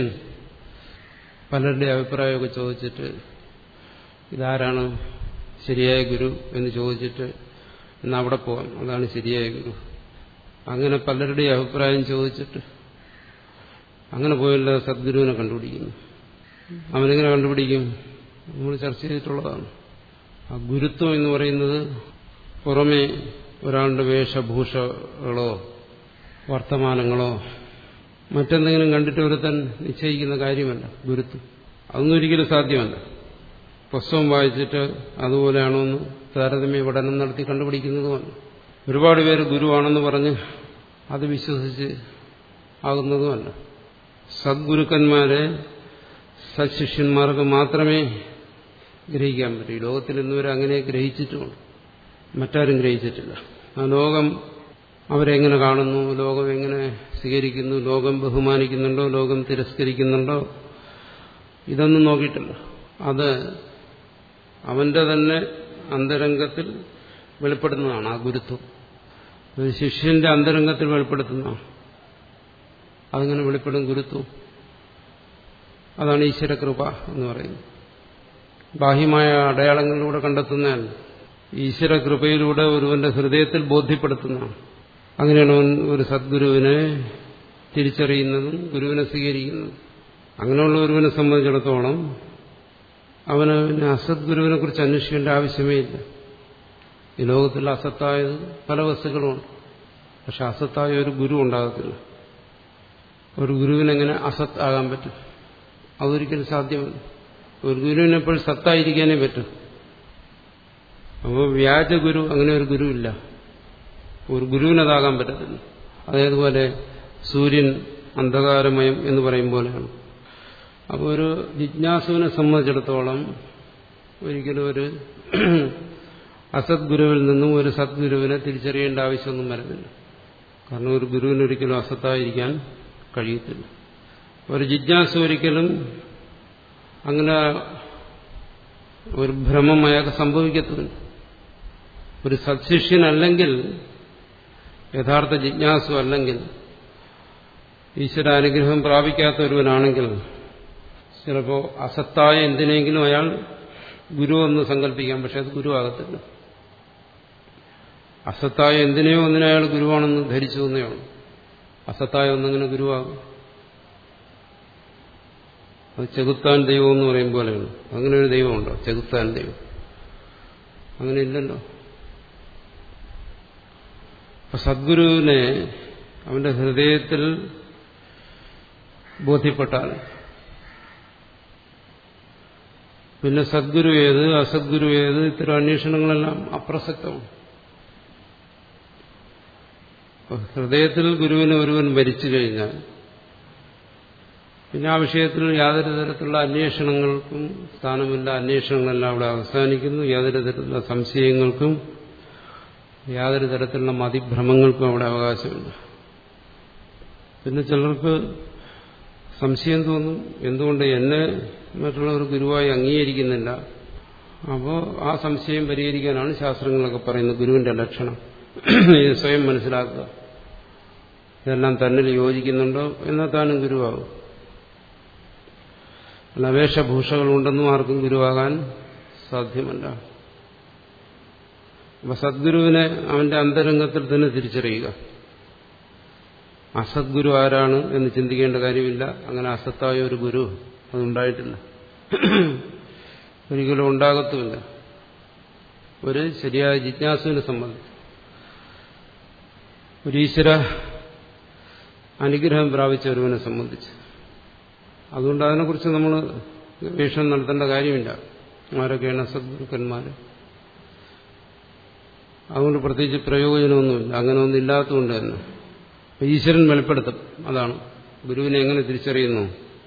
പലരുടെ അഭിപ്രായമൊക്കെ ചോദിച്ചിട്ട് ഇതാരാണ് ശരിയായ ഗുരു എന്ന് ചോദിച്ചിട്ട് എന്നാൽ അവിടെ പോകാം അതാണ് ശരിയായ ഗുരു അങ്ങനെ പലരുടെയും അഭിപ്രായം ചോദിച്ചിട്ട് അങ്ങനെ പോയല്ല സദ്ഗുരുവിനെ കണ്ടുപിടിക്കുന്നു അവനെങ്ങനെ കണ്ടുപിടിക്കും നമ്മൾ ചർച്ച ചെയ്തിട്ടുള്ളതാണ് ആ ഗുരുത്വം എന്ന് പറയുന്നത് പുറമെ ഒരാളുടെ വേഷഭൂഷകളോ വർത്തമാനങ്ങളോ മറ്റെന്തെങ്കിലും കണ്ടിട്ട് ഒരുത്തൻ നിശ്ചയിക്കുന്ന കാര്യമല്ല ഗുരുത്വം അതൊന്നും ഒരിക്കലും സാധ്യമല്ല പുസ്തകം വായിച്ചിട്ട് അതുപോലെയാണോ എന്ന് താരതമ്യ പഠനം നടത്തി കണ്ടുപിടിക്കുന്നതുമാണ് ഒരുപാട് പേര് ഗുരുവാണെന്ന് പറഞ്ഞ് അത് വിശ്വസിച്ച് ആകുന്നതുമല്ല സദ്ഗുരുക്കന്മാരെ സത്ശിഷ്യന്മാർക്ക് മാത്രമേ ഗ്രഹിക്കാൻ പറ്റൂ ഈ ലോകത്തിൽ ഇന്നുവരെ അങ്ങനെ ഗ്രഹിച്ചിട്ടുമുണ്ട് മറ്റാരും ഗ്രഹിച്ചിട്ടില്ല ആ ലോകം അവരെങ്ങനെ കാണുന്നു ലോകം എങ്ങനെ സ്വീകരിക്കുന്നു ലോകം ബഹുമാനിക്കുന്നുണ്ടോ ലോകം തിരസ്കരിക്കുന്നുണ്ടോ ഇതൊന്നും നോക്കിയിട്ടില്ല അത് അവന്റെ തന്നെ അന്തരംഗത്തിൽ വെളിപ്പെടുന്നതാണ് ആ ഗുരുത്വം അത് ശിഷ്യന്റെ അന്തരംഗത്തിൽ വെളിപ്പെടുത്തുന്നതാണ് അതങ്ങനെ വെളിപ്പെടും ഗുരുത്വം അതാണ് ഈശ്വരകൃപ എന്ന് പറയുന്നത് ബാഹ്യമായ അടയാളങ്ങളിലൂടെ കണ്ടെത്തുന്നതാണ് ഈശ്വരകൃപയിലൂടെ ഒരുവന്റെ ഹൃദയത്തിൽ ബോധ്യപ്പെടുത്തുന്നതാണ് അങ്ങനെയാണ് അവൻ ഒരു സദ്ഗുരുവിനെ തിരിച്ചറിയുന്നതും ഗുരുവിനെ സ്വീകരിക്കുന്നതും അങ്ങനെയുള്ള ഒരുവനെ സംബന്ധിച്ചിടത്തോളം അവന് പിന്നെ അസദ്ഗുരുവിനെ കുറിച്ച് അന്വേഷിക്കേണ്ട ആവശ്യമേ ഇല്ല ഈ ലോകത്തിൽ അസത്തായത് പല വസ്തുക്കളുമുണ്ട് പക്ഷെ അസത്തായ ഒരു ഗുരു ഉണ്ടാകത്തില്ല ഒരു ഗുരുവിനെങ്ങനെ അസത്ത് ആകാൻ പറ്റും അതൊരിക്കലും സാധ്യമല്ല ഒരു ഗുരുവിനെ എപ്പോഴും സത്തായിരിക്കാനേ പറ്റും അപ്പോൾ വ്യാജ ഗുരു അങ്ങനെ ഒരു ഗുരുവില്ല ഒരു ഗുരുവിനതാകാൻ പറ്റത്തില്ല അതേതുപോലെ സൂര്യൻ അന്ധകാരമയം എന്ന് പറയും പോലെയാണ് അപ്പോൾ ഒരു ജിജ്ഞാസുവിനെ സംബന്ധിച്ചിടത്തോളം ഒരിക്കലും ഒരു അസദ്ഗുരുവിൽ നിന്നും ഒരു സദ്ഗുരുവിനെ തിരിച്ചറിയേണ്ട ആവശ്യമൊന്നും വരുന്നില്ല കാരണം ഒരു ഗുരുവിന് ഒരിക്കലും അസത്തായിരിക്കാൻ കഴിയത്തില്ല ഒരു ജിജ്ഞാസു ഒരിക്കലും അങ്ങനെ ഒരു ഭ്രമം അയാൾക്ക് സംഭവിക്കത്തില്ല ഒരു സത്ശിഷ്യനല്ലെങ്കിൽ യഥാർത്ഥ ജിജ്ഞാസു അല്ലെങ്കിൽ ഈശ്വര അനുഗ്രഹം പ്രാപിക്കാത്ത ഒരുവനാണെങ്കിൽ ചിലപ്പോൾ അസത്തായ എന്തിനെങ്കിലും അയാൾ ഗുരു എന്ന് സങ്കല്പിക്കാം പക്ഷെ അത് ഗുരുവാകത്തില്ല അസത്തായ എന്തിനെയോ ഒന്നിനെ അയാൾ ഗുരുവാണെന്ന് ധരിച്ചു തന്നെയാണ് അസത്തായ ഒന്നിങ്ങനെ ഗുരുവാകും അത് ചെകുത്താൻ ദൈവം എന്ന് പറയും പോലെയാണ് അങ്ങനെ ഒരു ദൈവമുണ്ടോ ചെകുത്താൻ ദൈവം അങ്ങനെ ഇല്ലല്ലോ അപ്പൊ സദ്ഗുരുവിനെ അവന്റെ ഹൃദയത്തിൽ ബോധ്യപ്പെട്ടാൽ പിന്നെ സദ്ഗുരു ഏത് അസദ്ഗുരു ഏത് ഇത്തരം അന്വേഷണങ്ങളെല്ലാം അപ്രസക്തമാണ് ഹൃദയത്തിൽ ഗുരുവിനെ ഒരുവൻ ഭരിച്ചു കഴിഞ്ഞാൽ പിന്നെ ആ വിഷയത്തിൽ യാതൊരു തരത്തിലുള്ള അന്വേഷണങ്ങൾക്കും സ്ഥാനമില്ല അന്വേഷണങ്ങളെല്ലാം അവിടെ അവസാനിക്കുന്നു യാതൊരു തരത്തിലുള്ള സംശയങ്ങൾക്കും യാതൊരു തരത്തിലുള്ള മതിഭ്രമങ്ങൾക്കും അവിടെ അവകാശമില്ല പിന്നെ ചിലർക്ക് സംശയം തോന്നും എന്തുകൊണ്ട് എന്നെ മറ്റുള്ളവർ ഗുരുവായി അംഗീകരിക്കുന്നില്ല അപ്പോൾ ആ സംശയം പരിഹരിക്കാനാണ് ശാസ്ത്രങ്ങളൊക്കെ പറയുന്നത് ഗുരുവിന്റെ ലക്ഷണം ഇത് സ്വയം മനസ്സിലാക്കുക ഇതെല്ലാം തന്നിൽ യോജിക്കുന്നുണ്ടോ എന്നാൽ താനും ഗുരുവാകും അല്ല വേഷഭൂഷകളുണ്ടെന്നും ആർക്കും ഗുരുവാകാൻ സാധ്യമല്ല അപ്പൊ സദ്ഗുരുവിനെ അവന്റെ അന്തരംഗത്തിൽ തന്നെ തിരിച്ചറിയുക അസദ്ഗുരു ആരാണ് എന്ന് ചിന്തിക്കേണ്ട കാര്യമില്ല അങ്ങനെ അസത്തായ ഒരു ഗുരു അതുണ്ടായിട്ടില്ല ഒരിക്കലും ഉണ്ടാകത്തുമില്ല ഒരു ശരിയായ ജിജ്ഞാസുവിനെ സംബന്ധിച്ച് ഒരു ഈശ്വര അനുഗ്രഹം പ്രാപിച്ച ഒരുവനെ സംബന്ധിച്ച് അതുകൊണ്ട് അതിനെക്കുറിച്ച് നമ്മൾ ഗവേഷണം നടത്തേണ്ട കാര്യമില്ല ആരൊക്കെയാണ് സദ്ഗുരുക്കന്മാർ അതുകൊണ്ട് പ്രത്യേകിച്ച് പ്രയോജനമൊന്നുമില്ല അങ്ങനെ ഒന്നും ഇല്ലാത്തതുകൊണ്ട് തന്നെ ഈശ്വരൻ വെളിപ്പെടുത്തും അതാണ് ഗുരുവിനെ എങ്ങനെ തിരിച്ചറിയുന്നു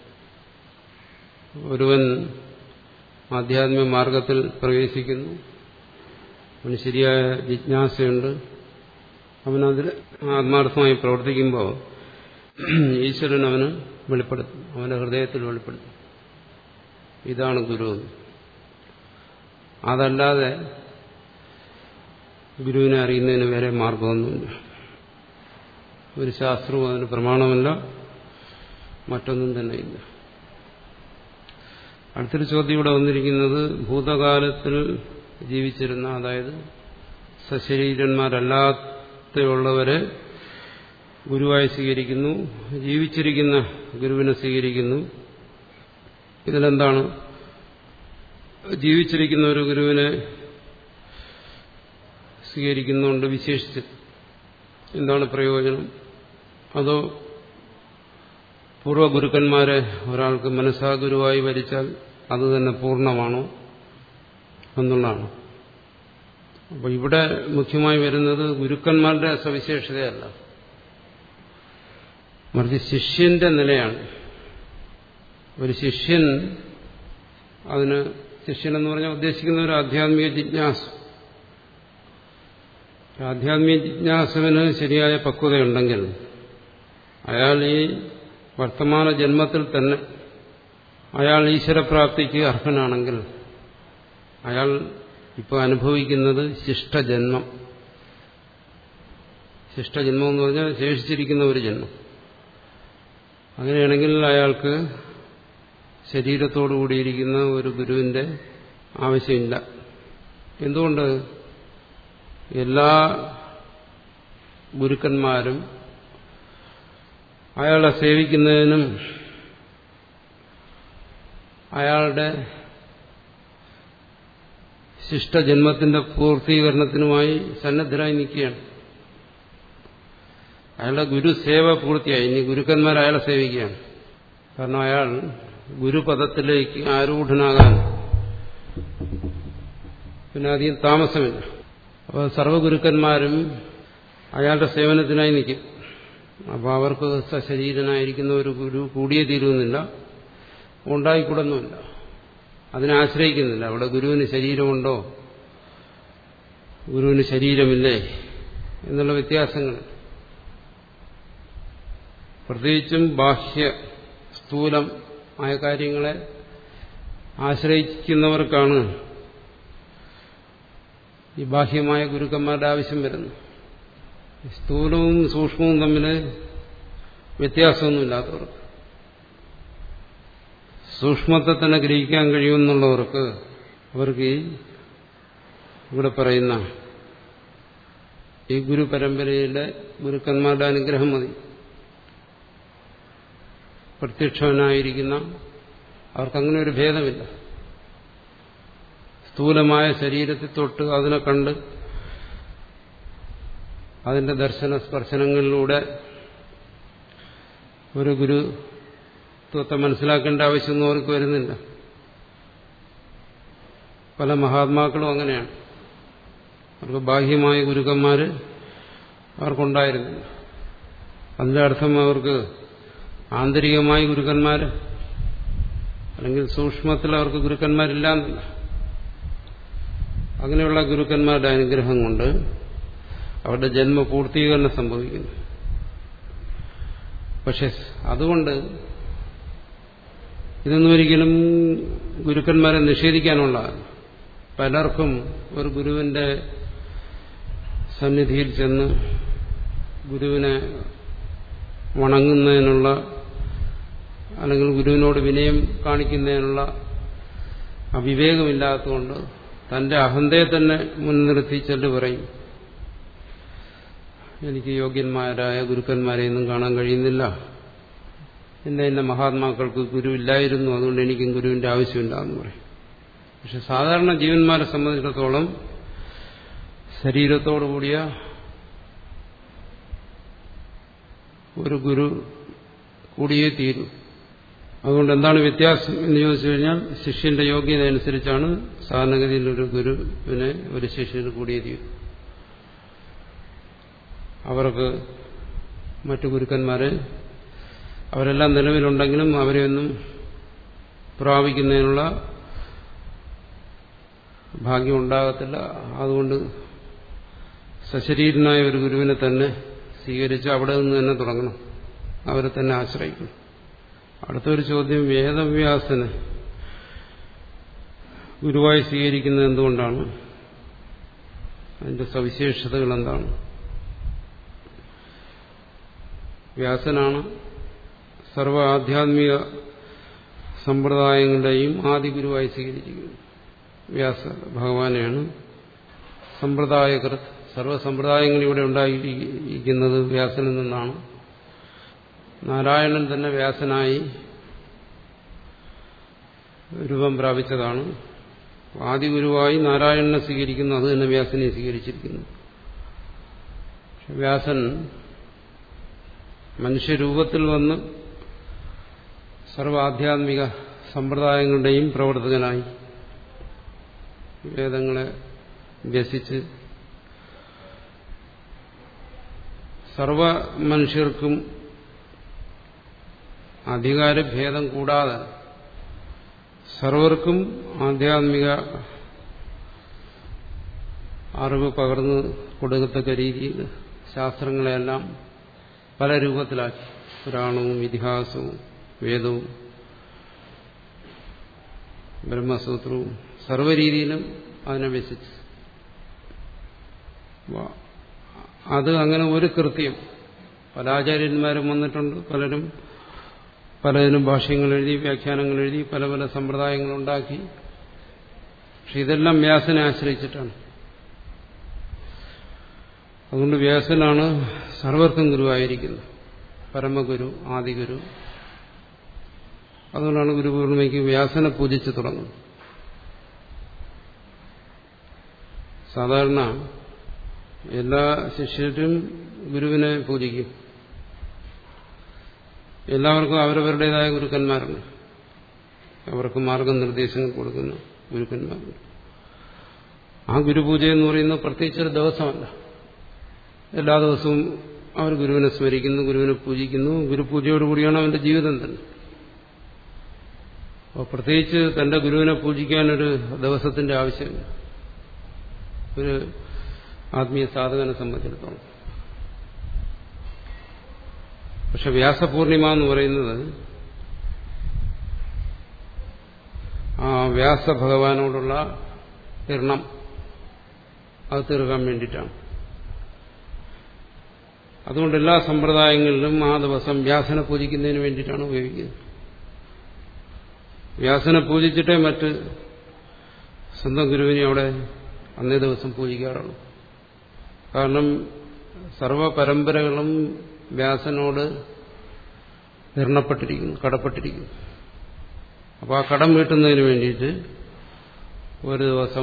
ഒരുവൻ ആധ്യാത്മിക മാർഗത്തിൽ പ്രവേശിക്കുന്നു അവന് ശരിയായ ജിജ്ഞാസയുണ്ട് അവനതിൽ ആത്മാർത്ഥമായി പ്രവർത്തിക്കുമ്പോൾ ഈശ്വരൻ അവന് വെളിപ്പെടുത്തും അവന്റെ ഹൃദയത്തിൽ വെളിപ്പെടുത്തും ഇതാണ് ഗുരു അതല്ലാതെ ഗുരുവിനെ അറിയുന്നതിന് വേറെ മാർഗമൊന്നുമില്ല ഒരു ശാസ്ത്രവും അതിന് പ്രമാണമല്ല മറ്റൊന്നും തന്നെ ഇല്ല അടുത്തൊരു ചോദ്യം ഇവിടെ വന്നിരിക്കുന്നത് ഭൂതകാലത്തിൽ ജീവിച്ചിരുന്ന അതായത് സശരീരന്മാരല്ലാത്തുള്ളവരെ ഗുരുവായി സ്വീകരിക്കുന്നു ജീവിച്ചിരിക്കുന്ന ഗുരുവിനെ സ്വീകരിക്കുന്നു ഇതിലെന്താണ് ജീവിച്ചിരിക്കുന്ന ഒരു ഗുരുവിനെ സ്വീകരിക്കുന്നുണ്ട് വിശേഷിച്ച് എന്താണ് പ്രയോജനം അതോ പൂർവ്വഗുരുക്കന്മാരെ ഒരാൾക്ക് മനസ്സാ ഗുരുവായി വരിച്ചാൽ അത് തന്നെ പൂർണ്ണമാണോ എന്നുള്ളതാണ് അപ്പോൾ ഇവിടെ മുഖ്യമായി വരുന്നത് ഗുരുക്കന്മാരുടെ സവിശേഷതയല്ല മറിച്ച് ശിഷ്യന്റെ നിലയാണ് ഒരു ശിഷ്യൻ അതിന് ശിഷ്യൻ എന്ന് പറഞ്ഞാൽ ഉദ്ദേശിക്കുന്ന ഒരു ആധ്യാത്മിക ജിജ്ഞാസ ആധ്യാത്മിക ജിജ്ഞാസുവിന് ശരിയായ പക്വതയുണ്ടെങ്കിൽ അയാൾ ഈ വർത്തമാന ജന്മത്തിൽ തന്നെ അയാൾ ഈശ്വരപ്രാപ്തിക്ക് അർഹനാണെങ്കിൽ അയാൾ ഇപ്പോൾ അനുഭവിക്കുന്നത് ശിഷ്ടജന്മം ശിഷ്ടജന്മം എന്ന് പറഞ്ഞാൽ ശേഷിച്ചിരിക്കുന്ന ഒരു ജന്മം അങ്ങനെയാണെങ്കിൽ അയാൾക്ക് ശരീരത്തോടുകൂടിയിരിക്കുന്ന ഒരു ഗുരുവിന്റെ ആവശ്യമില്ല എന്തുകൊണ്ട് എല്ലാ ഗുരുക്കന്മാരും അയാളെ സേവിക്കുന്നതിനും അയാളുടെ ശിഷ്ടജന്മത്തിന്റെ പൂർത്തീകരണത്തിനുമായി സന്നദ്ധരായി നിൽക്കുകയാണ് അയാളുടെ ഗുരുസേവ പൂർത്തിയായി ഇനി ഗുരുക്കന്മാർ അയാളെ സേവിക്കുകയാണ് കാരണം അയാൾ ഗുരുപദത്തിലേക്ക് ആരൂഢനാകാൻ പിന്നെ അധികം താമസമില്ല അപ്പോൾ സർവ്വഗുരുക്കന്മാരും അയാളുടെ സേവനത്തിനായി നിൽക്കും അപ്പോൾ അവർക്ക് സശരീരനായിരിക്കുന്ന ഒരു ഗുരു കൂടിയേ തീരുന്നില്ല ഉണ്ടായിക്കൂടുന്നുമില്ല അതിനെ ആശ്രയിക്കുന്നില്ല അവിടെ ഗുരുവിന് ശരീരമുണ്ടോ ഗുരുവിന് ശരീരമില്ലേ എന്നുള്ള വ്യത്യാസങ്ങൾ പ്രത്യേകിച്ചും ബാഹ്യ സ്ഥൂലം ആയ കാര്യങ്ങളെ ആശ്രയിക്കുന്നവർക്കാണ് ഈ ബാഹ്യമായ ഗുരുക്കന്മാരുടെ ആവശ്യം വരുന്നു സ്ഥൂലവും സൂക്ഷ്മവും തമ്മിൽ വ്യത്യാസമൊന്നുമില്ലാത്തവർക്ക് സൂക്ഷ്മത്തെ തന്നെ ഗ്രഹിക്കാൻ കഴിയുമെന്നുള്ളവർക്ക് അവർക്ക് ഈ ഇവിടെ പറയുന്ന ഈ ഗുരു പരമ്പരയിലെ ഗുരുക്കന്മാരുടെ അനുഗ്രഹം മതി പ്രത്യക്ഷവനായിരിക്കുന്ന അവർക്കങ്ങനെ ഒരു ഭേദമില്ല സ്ഥൂലമായ ശരീരത്തിൽ തൊട്ട് അതിനെ കണ്ട് അതിന്റെ ദർശന സ്പർശനങ്ങളിലൂടെ ഒരു ഗുരുത്വത്തെ മനസ്സിലാക്കേണ്ട ആവശ്യമൊന്നും അവർക്ക് വരുന്നില്ല പല മഹാത്മാക്കളും അങ്ങനെയാണ് അവർക്ക് ബാഹ്യമായ ഗുരുക്കന്മാർ അവർക്കുണ്ടായിരുന്നില്ല അതിന്റെ അർത്ഥം അവർക്ക് ആന്തരികമായ ഗുരുക്കന്മാർ അല്ലെങ്കിൽ സൂക്ഷ്മത്തിൽ അവർക്ക് ഗുരുക്കന്മാരില്ല എന്നില്ല അങ്ങനെയുള്ള ഗുരുക്കന്മാരുടെ അനുഗ്രഹം കൊണ്ട് അവരുടെ ജന്മ പൂർത്തീകരണം സംഭവിക്കുന്നു പക്ഷെ അതുകൊണ്ട് ഇതൊന്നും ഒരിക്കലും ഗുരുക്കന്മാരെ നിഷേധിക്കാനുള്ളതാണ് പലർക്കും ഒരു ഗുരുവിന്റെ സന്നിധിയിൽ ചെന്ന് ഗുരുവിനെ വണങ്ങുന്നതിനുള്ള അല്ലെങ്കിൽ ഗുരുവിനോട് വിനയം കാണിക്കുന്നതിനുള്ള അവിവേകമില്ലാത്തതുകൊണ്ട് തന്റെ അഹന്തയെ തന്നെ മുൻനിർത്തി ചെല്ലു പറയും എനിക്ക് യോഗ്യന്മാരായ ഗുരുക്കന്മാരെയൊന്നും കാണാൻ കഴിയുന്നില്ല എന്നെ എന്റെ മഹാത്മാക്കൾക്ക് ഗുരു ഇല്ലായിരുന്നു അതുകൊണ്ട് എനിക്കും ഗുരുവിന്റെ ആവശ്യമില്ല എന്ന് പറയും പക്ഷെ സാധാരണ ജീവന്മാരെ സംബന്ധിച്ചിടത്തോളം ശരീരത്തോടുകൂടിയ ഒരു ഗുരു കൂടിയേ തീരൂ അതുകൊണ്ട് എന്താണ് വ്യത്യാസം എന്ന് ചോദിച്ചു കഴിഞ്ഞാൽ ശിഷ്യന്റെ യോഗ്യത അനുസരിച്ചാണ് സാധാരണഗതിയിൽ ഒരു ഗുരുവിനെ ഒരു ശിഷ്യന് കൂടിയേ തീരും അവർക്ക് മറ്റു ഗുരുക്കന്മാരെ അവരെല്ലാം നിലവിലുണ്ടെങ്കിലും അവരെയൊന്നും പ്രാപിക്കുന്നതിനുള്ള ഭാഗ്യം ഉണ്ടാകത്തില്ല അതുകൊണ്ട് സശരീരനായ ഒരു ഗുരുവിനെ തന്നെ സ്വീകരിച്ച് അവിടെ നിന്ന് തന്നെ തുടങ്ങണം അവരെ തന്നെ ആശ്രയിക്കണം അടുത്തൊരു ചോദ്യം വേദവ്യാസന് ഗുരുവായി സ്വീകരിക്കുന്നത് എന്തുകൊണ്ടാണ് അതിന്റെ സവിശേഷതകൾ എന്താണ് വ്യാസനാണ് സർവ ആധ്യാത്മിക സമ്പ്രദായങ്ങളുടെയും ആദി ഗുരുവായി സ്വീകരിച്ചിരിക്കുന്നത് വ്യാസ ഭഗവാനെയാണ് സമ്പ്രദായകൃത് സർവസമ്പ്രദായങ്ങൾ ഇവിടെ ഉണ്ടായിരിക്കുന്നത് വ്യാസനിൽ നിന്നാണ് നാരായണൻ തന്നെ വ്യാസനായി രൂപം പ്രാപിച്ചതാണ് ആദിഗുരുവായി നാരായണനെ സ്വീകരിക്കുന്നു അത് തന്നെ വ്യാസനെ സ്വീകരിച്ചിരിക്കുന്നു വ്യാസൻ മനുഷ്യരൂപത്തിൽ വന്ന് സർവ ആധ്യാത്മിക സമ്പ്രദായങ്ങളുടെയും പ്രവർത്തകനായി വേദങ്ങളെ വ്യസിച്ച് സർവ മനുഷ്യർക്കും അധികാരഭേദം കൂടാതെ സർവർക്കും ആധ്യാത്മിക അറിവ് പകർന്നു കൊടുക്കത്തക്ക രീതിയിൽ ശാസ്ത്രങ്ങളെല്ലാം പല രൂപത്തിലാക്കി പുരാണവും ഇതിഹാസവും വേദവും ബ്രഹ്മസൂത്രവും സർവരീതിയിലും അതിനെ വ്യസിച്ചു അത് അങ്ങനെ ഒരു കൃത്യം പല ആചാര്യന്മാരും വന്നിട്ടുണ്ട് പലരും പലതിനും ഭാഷ്യങ്ങൾ എഴുതി വ്യാഖ്യാനങ്ങൾ എഴുതി പല പല സമ്പ്രദായങ്ങളുണ്ടാക്കി പക്ഷെ ഇതെല്ലാം വ്യാസനെ ആശ്രയിച്ചിട്ടാണ് അതുകൊണ്ട് വ്യാസനാണ് സർവർക്കും ഗുരുവായിരിക്കുന്നത് പരമഗുരു ആദിഗുരു അതുകൊണ്ടാണ് ഗുരുപൂർണിമയ്ക്ക് വ്യാസനെ പൂജിച്ചു തുടങ്ങുന്നത് സാധാരണ എല്ലാ ശിഷ്യരും ഗുരുവിനെ പൂജിക്കും എല്ലാവർക്കും അവരവരുടേതായ ഗുരുക്കന്മാരുണ്ട് അവർക്ക് മാർഗനിർദ്ദേശങ്ങൾ കൊടുക്കുന്ന ഗുരുക്കന്മാരുണ്ട് ആ ഗുരുപൂജ എന്ന് പറയുന്നത് പ്രത്യേകിച്ചൊരു ദിവസമല്ല എല്ലാ ദിവസവും അവർ ഗുരുവിനെ സ്മരിക്കുന്നു ഗുരുവിനെ പൂജിക്കുന്നു ഗുരുപൂജയോടുകൂടിയാണ് അവന്റെ ജീവിതം തന്നെ അപ്പോൾ പ്രത്യേകിച്ച് തന്റെ ഗുരുവിനെ പൂജിക്കാനൊരു ദിവസത്തിന്റെ ആവശ്യമില്ല ഒരു ആത്മീയ സാധകനെ സംബന്ധിച്ചിടത്തോളം പക്ഷെ വ്യാസപൂർണിമ എന്ന് പറയുന്നത് ആ വ്യാസഭഗവാനോടുള്ള തീർണം അത് തീർക്കാൻ വേണ്ടിയിട്ടാണ് അതുകൊണ്ട് എല്ലാ സമ്പ്രദായങ്ങളിലും ആ ദിവസം വ്യാസനെ പൂജിക്കുന്നതിന് വേണ്ടിയിട്ടാണ് ഉപയോഗിക്കുന്നത് വ്യാസനെ പൂജിച്ചിട്ടേ മറ്റ് സ്വന്തം ഗുരുവിനെ അവിടെ അന്നേ ദിവസം പൂജിക്കാറുള്ളൂ കാരണം സർവ പരമ്പരകളും വ്യാസനോട് നിർണപ്പെട്ടിരിക്കുന്നു കടപ്പെട്ടിരിക്കുന്നു അപ്പോൾ ആ കടം വീട്ടുന്നതിന് വേണ്ടിയിട്ട് ഒരു ദിവസം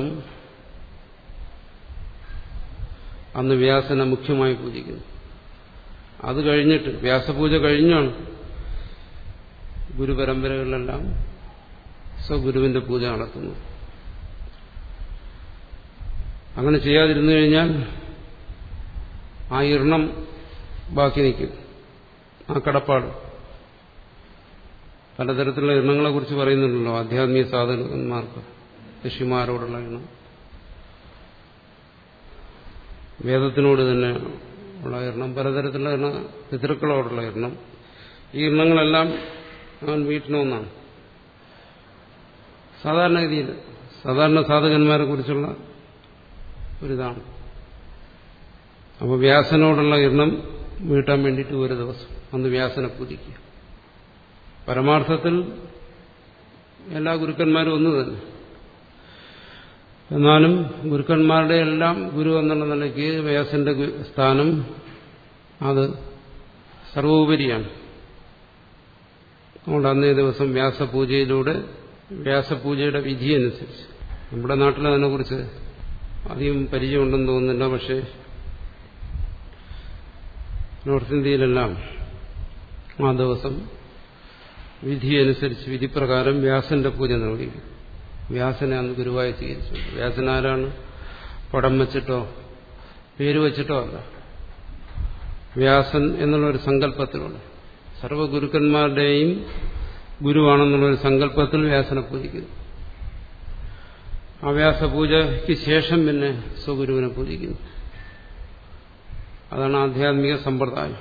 അന്ന് വ്യാസനെ മുഖ്യമായി പൂജിക്കുന്നു അത് കഴിഞ്ഞിട്ട് വ്യാസപൂജ കഴിഞ്ഞാണ് ഗുരുപരമ്പരകളിലെല്ലാം സ്വഗുരുവിന്റെ പൂജ നടത്തുന്നു അങ്ങനെ ചെയ്യാതിരുന്നു കഴിഞ്ഞാൽ ആ ഇർണം ബാക്കി നിൽക്കും ആ കടപ്പാട് പലതരത്തിലുള്ള ഇർണങ്ങളെ കുറിച്ച് പറയുന്നുണ്ടല്ലോ ആധ്യാത്മിക സാധകന്മാർക്ക് ഋഷിമാരോടുള്ള ഇണം വേദത്തിനോട് തന്നെ ഉള്ള ഇരണം പലതരത്തിലുള്ള ഇണ പിതൃക്കളോടുള്ള ഇരണം ഈ ഇരണങ്ങളെല്ലാം അവൻ വീട്ടണമെന്നാണ് സാധാരണഗതിയിൽ സാധാരണ സാധകന്മാരെ കുറിച്ചുള്ള ഒരിതാണ് അപ്പോൾ വ്യാസനോടുള്ള ഇർണം വീട്ടാൻ വേണ്ടിയിട്ട് ഒരു ദിവസം അന്ന് വ്യാസനെ പൂജിക്കുക പരമാർത്ഥത്തിൽ എല്ലാ ഗുരുക്കന്മാരും ഒന്ന് തന്നെ എന്നാലും ഗുരുക്കന്മാരുടെ എല്ലാം ഗുരു എന്നുള്ള നിലയ്ക്ക് വ്യാസന്റെ സ്ഥാനം അത് സർവോപരിയാണ് അതുകൊണ്ട് അന്നേ ദിവസം വ്യാസപൂജയിലൂടെ വ്യാസപൂജയുടെ വിധിയനുസരിച്ച് നമ്മുടെ നാട്ടിൽ അതിനെക്കുറിച്ച് അധികം പരിചയമുണ്ടെന്ന് തോന്നുന്നില്ല പക്ഷേ നോർത്ത് ഇന്ത്യയിലെല്ലാം ആ ദിവസം വിധിയനുസരിച്ച് വിധിപ്രകാരം വ്യാസന്റെ പൂജ നിർവഹിക്കും വ്യാസനെ അന്ന് ഗുരുവായി സ്വീകരിച്ചു വ്യാസൻ ആരാണ് പടം വെച്ചിട്ടോ പേര് വെച്ചിട്ടോ അല്ല വ്യാസൻ എന്നുള്ള ഒരു സങ്കല്പത്തിലുള്ള സർവഗുരുക്കന്മാരുടെയും ഗുരുവാണെന്നുള്ള ഒരു സങ്കല്പത്തിൽ വ്യാസനെ പൂജിക്കുന്നു ആ വ്യാസപൂജയ്ക്ക് ശേഷം പിന്നെ സ്വഗുരുവിനെ പൂജിക്കുന്നു അതാണ് ആധ്യാത്മിക സമ്പ്രദായം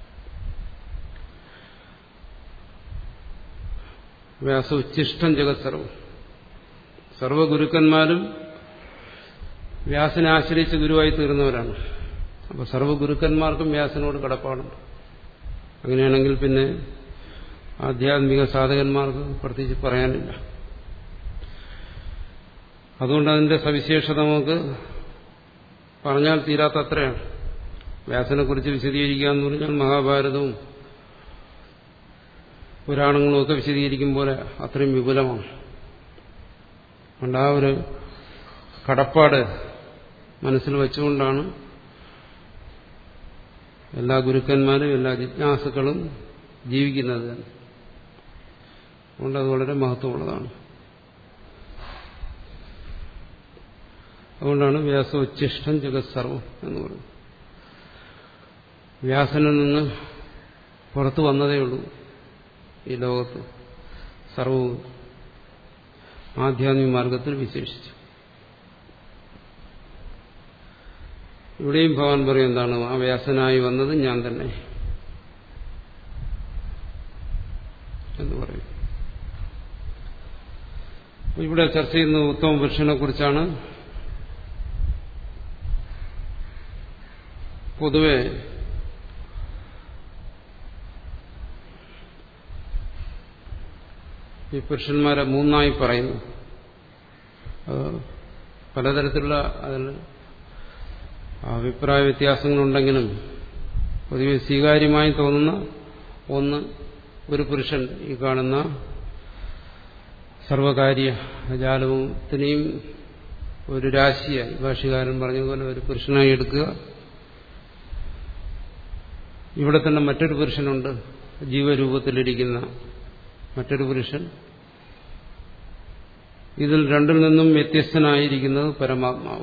വ്യാസ ഉച്ഛിഷ്ടം ജഗത് സർവം സർവഗുരുക്കന്മാരും വ്യാസനെ ആശ്രയിച്ച് ഗുരുവായി തീർന്നവരാണ് അപ്പോൾ സർവഗുരുക്കന്മാർക്കും വ്യാസനോട് കടപ്പാടുണ്ട് അങ്ങനെയാണെങ്കിൽ പിന്നെ ആധ്യാത്മിക സാധകന്മാർക്ക് പ്രത്യേകിച്ച് പറയാനില്ല അതുകൊണ്ട് അതിന്റെ സവിശേഷത നമുക്ക് പറഞ്ഞാൽ തീരാത്തത്രയാണ് വ്യാസനെ കുറിച്ച് വിശദീകരിക്കുക എന്ന് പറഞ്ഞാൽ മഹാഭാരതവും പുരാണങ്ങളും ഒക്കെ വിശദീകരിക്കും പോലെ അത്രയും വിപുലമാണ് അതുകൊണ്ട് ആ ഒരു കടപ്പാട് മനസ്സിൽ വെച്ചുകൊണ്ടാണ് എല്ലാ ഗുരുക്കന്മാരും എല്ലാ ജിജ്ഞാസുക്കളും ജീവിക്കുന്നത് തന്നെ അതുകൊണ്ട് അത് വളരെ മഹത്വമുള്ളതാണ് അതുകൊണ്ടാണ് വ്യാസോച്ഛിഷ്ടം ജഗത് സർവം എന്ന് പറയുന്നത് വ്യാസനിൽ നിന്ന് പുറത്തു വന്നതേ ഉള്ളൂ ഈ ലോകത്ത് സർവവും ആധ്യാത്മിക മാർഗത്തിൽ വിശേഷിച്ചു ഇവിടെയും ഭഗവാൻ പറയും എന്താണ് ആ വ്യാസനായി വന്നത് ഞാൻ തന്നെ എന്ന് പറയും ഇവിടെ ചർച്ച ചെയ്യുന്ന ഉത്തമ പുരുഷനെ കുറിച്ചാണ് പൊതുവെ ഈ പുരുഷന്മാരെ മൂന്നായി പറയുന്നു പലതരത്തിലുള്ള അതിൽ അഭിപ്രായ വ്യത്യാസങ്ങളുണ്ടെങ്കിലും പൊതുവെ സ്വീകാര്യമായി തോന്നുന്ന ഒന്ന് ഒരു പുരുഷൻ ഈ കാണുന്ന സർവകാര്യ ജാലത്തിനെയും ഒരു രാശിയായി ഭാഷകാരൻ പറഞ്ഞതുപോലെ ഒരു പുരുഷനായി എടുക്കുക ഇവിടെ തന്നെ മറ്റൊരു പുരുഷനുണ്ട് ജീവരൂപത്തിലിരിക്കുന്ന മറ്റൊരു പുരുഷൻ ഇതിൽ രണ്ടിൽ നിന്നും വ്യത്യസ്തനായിരിക്കുന്നത് പരമാത്മാവ്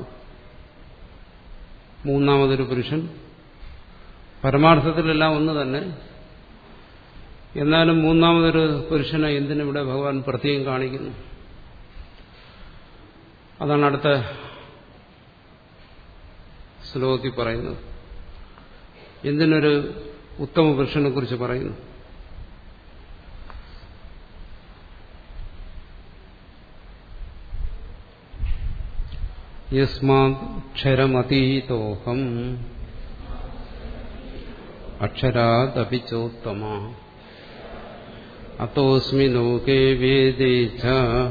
മൂന്നാമതൊരു പുരുഷൻ പരമാർത്ഥത്തിലെല്ലാം ഒന്ന് തന്നെ എന്നാലും മൂന്നാമതൊരു പുരുഷനെ എന്തിനിവിടെ ഭഗവാൻ പ്രത്യേകം കാണിക്കുന്നു അതാണ് അടുത്ത ശ്ലോകത്തിൽ പറയുന്നത് എന്തിനൊരു ഉത്തമ പുരുഷനെ കുറിച്ച് പറയുന്നു യസ്മാക്ഷരമതീതോഹം അക്ഷരാദപി ചോത്തമ അത്തോസ്മി ലോകേ വേദേ ച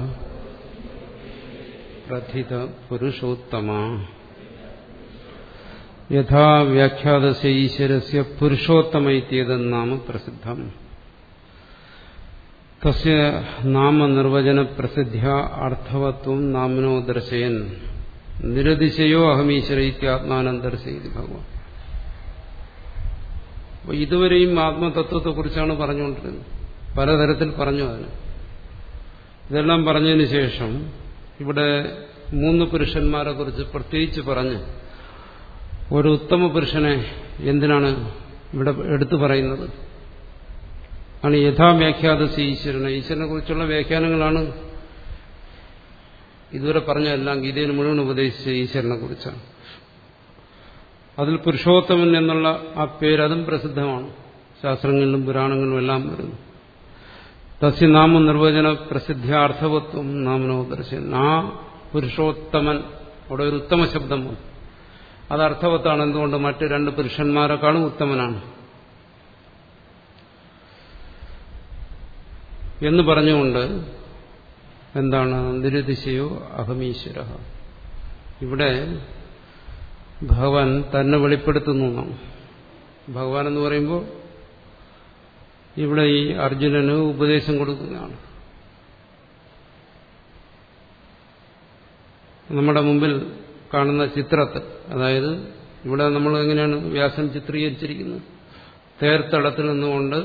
പ്രഥിത പുരുഷോത്തമ യഥാ വ്യാഖ്യാതസ്യ ഈശ്വരസ്യ പുരുഷോത്തമൈത്യേതെന്നാമ പ്രസിദ്ധം തസ്യ നാമനിർവചന പ്രസിദ്ധ്യ അർത്ഥവത്വം നാമനോ ദർശയൻ നിരതിശയോ അഹമീശ്വര ഇത്യാത്മാനം ദർശയത് ഭഗവാൻ അപ്പോൾ ഇതുവരെയും ആത്മതത്വത്തെക്കുറിച്ചാണ് പറഞ്ഞുകൊണ്ടിരുന്നത് പലതരത്തിൽ പറഞ്ഞു അതിന് ഇതെല്ലാം പറഞ്ഞതിന് ശേഷം ഇവിടെ മൂന്ന് പുരുഷന്മാരെ കുറിച്ച് പ്രത്യേകിച്ച് പറഞ്ഞ് ഒരു ഉത്തമ പുരുഷനെ എന്തിനാണ് ഇവിടെ എടുത്തു പറയുന്നത് ആണ് യഥാവ്യാഖ്യാതസ് ഈശ്വരനെ ഈശ്വരനെ കുറിച്ചുള്ള വ്യാഖ്യാനങ്ങളാണ് ഇതുവരെ പറഞ്ഞതെല്ലാം ഗീതയിൽ മുഴുവൻ ഉപദേശിച്ച ഈശ്വരനെ കുറിച്ചാണ് അതിൽ പുരുഷോത്തമൻ എന്നുള്ള ആ പേര് അതും പ്രസിദ്ധമാണ് ശാസ്ത്രങ്ങളിലും പുരാണങ്ങളിലും എല്ലാം വരുന്നു തസ്യ നാമ നിർവചന പ്രസിദ്ധാർത്ഥവത്വം നാമനോ ദർശൻ ആ പുരുഷോത്തമൻ അവിടെ ഒരു ഉത്തമ ശബ്ദം വന്നു അത് അർത്ഥവത്താണ് എന്തുകൊണ്ട് മറ്റ് രണ്ട് പുരുഷന്മാരെക്കാളും ഉത്തമനാണ് എന്ന് പറഞ്ഞുകൊണ്ട് എന്താണ് നിരുദിശയോ അഹമീശ്വര ഇവിടെ ഭഗവാൻ തന്നെ വെളിപ്പെടുത്തുന്നു എന്നാണ് ഭഗവാൻ എന്ന് പറയുമ്പോൾ ഇവിടെ ഈ അർജുനന് ഉപദേശം കൊടുക്കുന്നതാണ് നമ്മുടെ മുമ്പിൽ കാണുന്ന ചിത്രത്തിൽ അതായത് ഇവിടെ നമ്മൾ എങ്ങനെയാണ് വ്യാസം ചിത്രീകരിച്ചിരിക്കുന്നത് തേർത്തടത്തിൽ നിന്നുകൊണ്ട്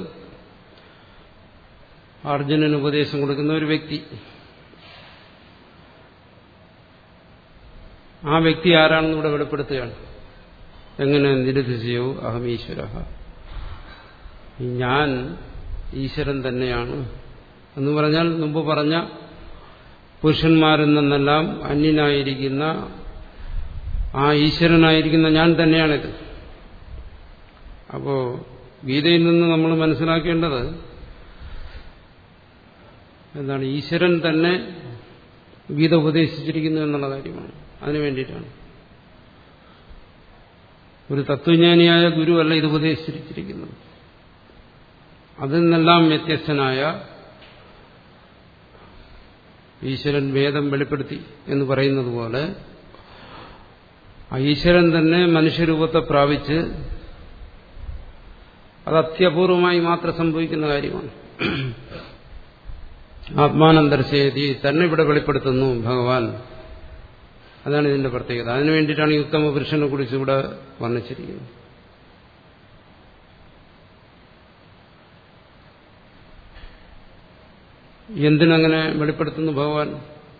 അർജുനന് ഉപദേശം കൊടുക്കുന്ന ഒരു വ്യക്തി ആ വ്യക്തി ആരാണെന്ന് ഇവിടെ വെളിപ്പെടുത്തുകയാണ് എങ്ങനെ നിരുദ്ധിച്ചയോ അഹമീശ്വര ഞാൻ ഈശ്വരൻ തന്നെയാണ് എന്ന് പറഞ്ഞാൽ മുമ്പ് പറഞ്ഞ പുരുഷന്മാരിൽ നിന്നെല്ലാം അന്യനായിരിക്കുന്ന ആ ഈശ്വരനായിരിക്കുന്ന ഞാൻ തന്നെയാണിത് അപ്പോ ഗീതയിൽ നിന്ന് നമ്മൾ മനസ്സിലാക്കേണ്ടത് എന്താണ് ഈശ്വരൻ തന്നെ ഗീത ഉപദേശിച്ചിരിക്കുന്നു എന്നുള്ള കാര്യമാണ് അതിനു വേണ്ടിയിട്ടാണ് ഒരു തത്വജ്ഞാനിയായ ഗുരുവല്ല ഇത് ഉപദേശിച്ചിരിക്കുന്നത് അതിൽ നിന്നെല്ലാം വ്യത്യസ്തനായ ഈശ്വരൻ വേദം വെളിപ്പെടുത്തി എന്ന് പറയുന്നത് പോലെ ആ ഈശ്വരൻ തന്നെ മനുഷ്യരൂപത്തെ പ്രാപിച്ച് അത് അത്യപൂർവമായി മാത്രം സംഭവിക്കുന്ന കാര്യമാണ് ആത്മാനന്തരശേതി തന്നെ ഇവിടെ വെളിപ്പെടുത്തുന്നു ഭഗവാൻ അതാണ് ഇതിന്റെ പ്രത്യേകത അതിനു വേണ്ടിയിട്ടാണ് ഈ ഉത്തമ പുരുഷനെ കുറിച്ച് ഇവിടെ വർണ്ണിച്ചിരിക്കുന്നത് എന്തിനങ്ങനെ വെളിപ്പെടുത്തുന്നു ഭഗവാൻ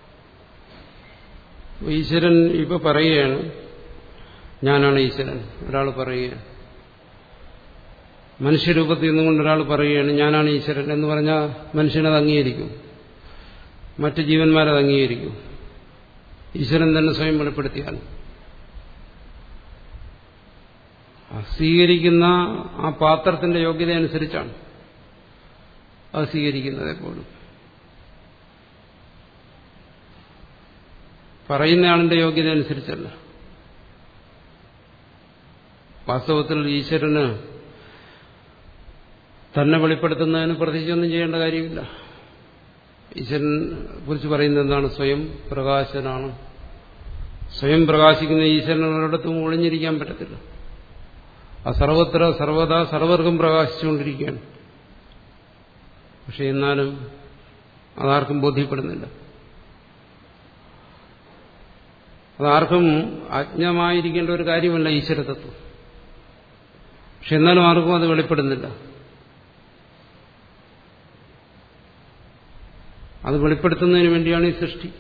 ഈശ്വരൻ ഇപ്പൊ പറയുകയാണ് ഞാനാണ് ഈശ്വരൻ ഒരാൾ പറയുകയാണ് മനുഷ്യരൂപത്തിൽ നിന്നുകൊണ്ട് ഒരാൾ പറയുകയാണ് ഞാനാണ് ഈശ്വരൻ എന്ന് പറഞ്ഞാൽ മനുഷ്യനത് അംഗീകരിക്കും മറ്റ് ജീവന്മാരത് അംഗീകരിക്കും ഈശ്വരൻ തന്നെ സ്വയം വെളിപ്പെടുത്തിയാൽ സ്വീകരിക്കുന്ന ആ പാത്രത്തിന്റെ യോഗ്യത അനുസരിച്ചാണ് അത് സ്വീകരിക്കുന്നത് എപ്പോഴും പറയുന്നയാളിന്റെ യോഗ്യത അനുസരിച്ചല്ല വാസ്തവത്തിൽ ഈശ്വരന് തന്നെ വെളിപ്പെടുത്തുന്നതിന് പ്രത്യേകിച്ചൊന്നും ചെയ്യേണ്ട കാര്യമില്ല ഈശ്വരനെ കുറിച്ച് പറയുന്നത് എന്താണ് സ്വയം പ്രകാശനാണ് സ്വയം പ്രകാശിക്കുന്ന ഈശ്വരനൊരിടത്തും ഒളിഞ്ഞിരിക്കാൻ പറ്റത്തില്ല ആ സർവത്ര സർവദാ സർവർക്കും പ്രകാശിച്ചുകൊണ്ടിരിക്കുകയാണ് പക്ഷെ എന്നാലും അതാർക്കും ബോധ്യപ്പെടുന്നില്ല അതാർക്കും അജ്ഞമായിരിക്കേണ്ട ഒരു കാര്യമല്ല ഈശ്വരതത്വം പക്ഷെ എന്നാലും ആർക്കും അത് വെളിപ്പെടുന്നില്ല അത് വെളിപ്പെടുത്തുന്നതിന് വേണ്ടിയാണ് ഈ സൃഷ്ടി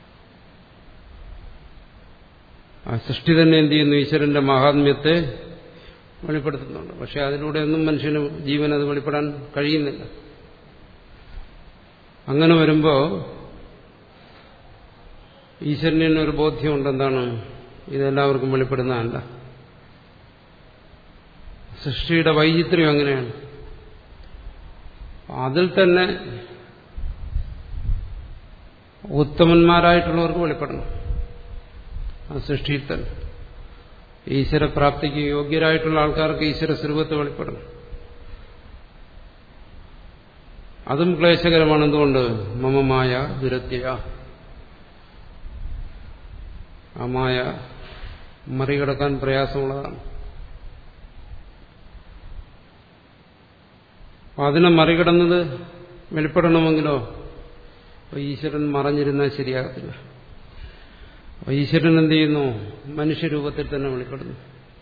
ആ സൃഷ്ടി തന്നെ എന്ത് ചെയ്യുന്നു ഈശ്വരന്റെ മഹാത്മ്യത്തെ വെളിപ്പെടുത്തുന്നുണ്ട് പക്ഷെ അതിലൂടെ ഒന്നും മനുഷ്യന് ജീവൻ അത് വെളിപ്പെടാൻ കഴിയുന്നില്ല അങ്ങനെ വരുമ്പോ ഈശ്വരന് ഒരു ബോധ്യമുണ്ട് എന്താണ് ഇതെല്ലാവർക്കും വെളിപ്പെടുന്നതല്ല സൃഷ്ടിയുടെ വൈചിത്ര്യം അങ്ങനെയാണ് അതിൽ തന്നെ ഉത്തമന്മാരായിട്ടുള്ളവർക്ക് വെളിപ്പെടണം ആ സൃഷ്ടിയിൽ തന്നെ ഈശ്വരപ്രാപ്തിക്ക് യോഗ്യരായിട്ടുള്ള ആൾക്കാർക്ക് ഈശ്വര സ്വരൂപത്തെ വെളിപ്പെടണം അതും ക്ലേശകരമാണ് എന്തുകൊണ്ട് മമമായ ദുരത്യ ആ മായ മറികടക്കാൻ പ്രയാസമുള്ളതാണ് അതിനെ മറികടന്നത് വെളിപ്പെടണമെങ്കിലോ ഈശ്വരൻ മറഞ്ഞിരുന്നാൽ ശരിയാകത്തില്ല അപ്പൊ ഈശ്വരൻ എന്ത് ചെയ്യുന്നു മനുഷ്യരൂപത്തിൽ തന്നെ വെളിപ്പെടുന്നു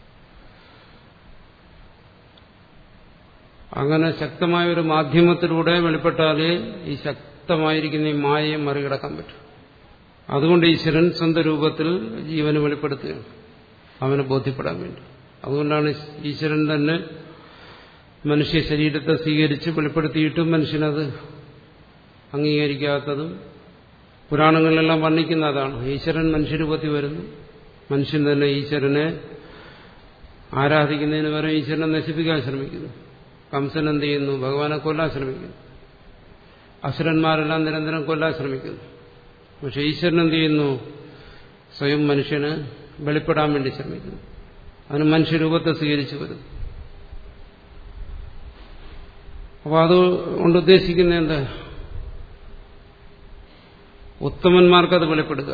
അങ്ങനെ ശക്തമായ ഒരു മാധ്യമത്തിലൂടെ വെളിപ്പെട്ടാലേ ഈ ശക്തമായിരിക്കുന്ന ഈ മായയെ മറികടക്കാൻ പറ്റും അതുകൊണ്ട് ഈശ്വരൻ സ്വന്തം രൂപത്തിൽ ജീവന് വെളിപ്പെടുത്തുകയാണ് അവനെ ബോധ്യപ്പെടാൻ വേണ്ടി അതുകൊണ്ടാണ് ഈശ്വരൻ തന്നെ മനുഷ്യ ശരീരത്തെ സ്വീകരിച്ച് വെളിപ്പെടുത്തിയിട്ടും മനുഷ്യനത് അംഗീകരിക്കാത്തതും പുരാണങ്ങളിലെല്ലാം വർണ്ണിക്കുന്ന അതാണ് ഈശ്വരൻ മനുഷ്യരൂപത്തിൽ വരുന്നു മനുഷ്യൻ തന്നെ ഈശ്വരനെ ആരാധിക്കുന്നതിന് പകരം ഈശ്വരനെ നശിപ്പിക്കാൻ ശ്രമിക്കുന്നു കംസൻ എന്ത് ചെയ്യുന്നു ഭഗവാനെ കൊല്ലാൻ ശ്രമിക്കുന്നു അസുരന്മാരെല്ലാം നിരന്തരം കൊല്ലാൻ ശ്രമിക്കുന്നു പക്ഷെ ഈശ്വരൻ എന്ത് ചെയ്യുന്നു സ്വയം മനുഷ്യന് വെളിപ്പെടാൻ വേണ്ടി ശ്രമിക്കുന്നു അതിന് മനുഷ്യരൂപത്തെ സ്വീകരിച്ചു വരും അപ്പൊ അതുകൊണ്ട് ഉദ്ദേശിക്കുന്ന എന്താ ഉത്തമന്മാർക്കത് വെളിപ്പെടുക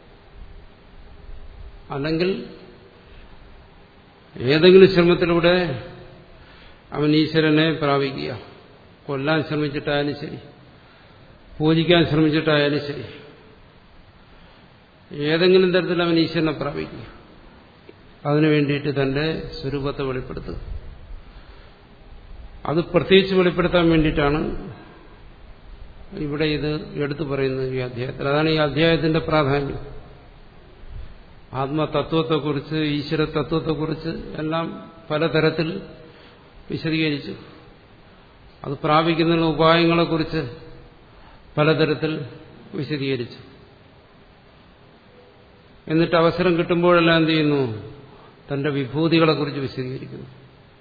അല്ലെങ്കിൽ ഏതെങ്കിലും ശ്രമത്തിലൂടെ അവൻ ഈശ്വരനെ പ്രാപിക്കുക കൊല്ലാൻ ശ്രമിച്ചിട്ടായാലും ശരി പൂജിക്കാൻ ശ്രമിച്ചിട്ടായാലും ശരി ഏതെങ്കിലും തരത്തിൽ അവൻ ഈശ്വരനെ പ്രാപിക്കുക അതിനു വേണ്ടിയിട്ട് തന്റെ സ്വരൂപത്തെ വെളിപ്പെടുത്തുക അത് പ്രത്യേകിച്ച് വെളിപ്പെടുത്താൻ വേണ്ടിയിട്ടാണ് ഇവിടെ ഇത് എടുത്തു പറയുന്നത് ഈ അധ്യായത്തിൽ അതാണ് ഈ അധ്യായത്തിന്റെ പ്രാധാന്യം ആത്മതത്വത്തെക്കുറിച്ച് ഈശ്വര തത്വത്തെക്കുറിച്ച് എല്ലാം പലതരത്തിൽ വിശദീകരിച്ചു അത് പ്രാപിക്കുന്നതിനുള്ള ഉപായങ്ങളെക്കുറിച്ച് പലതരത്തിൽ വിശദീകരിച്ചു എന്നിട്ട് അവസരം കിട്ടുമ്പോഴെല്ലാം എന്ത് ചെയ്യുന്നു തന്റെ വിഭൂതികളെക്കുറിച്ച് വിശദീകരിക്കുന്നു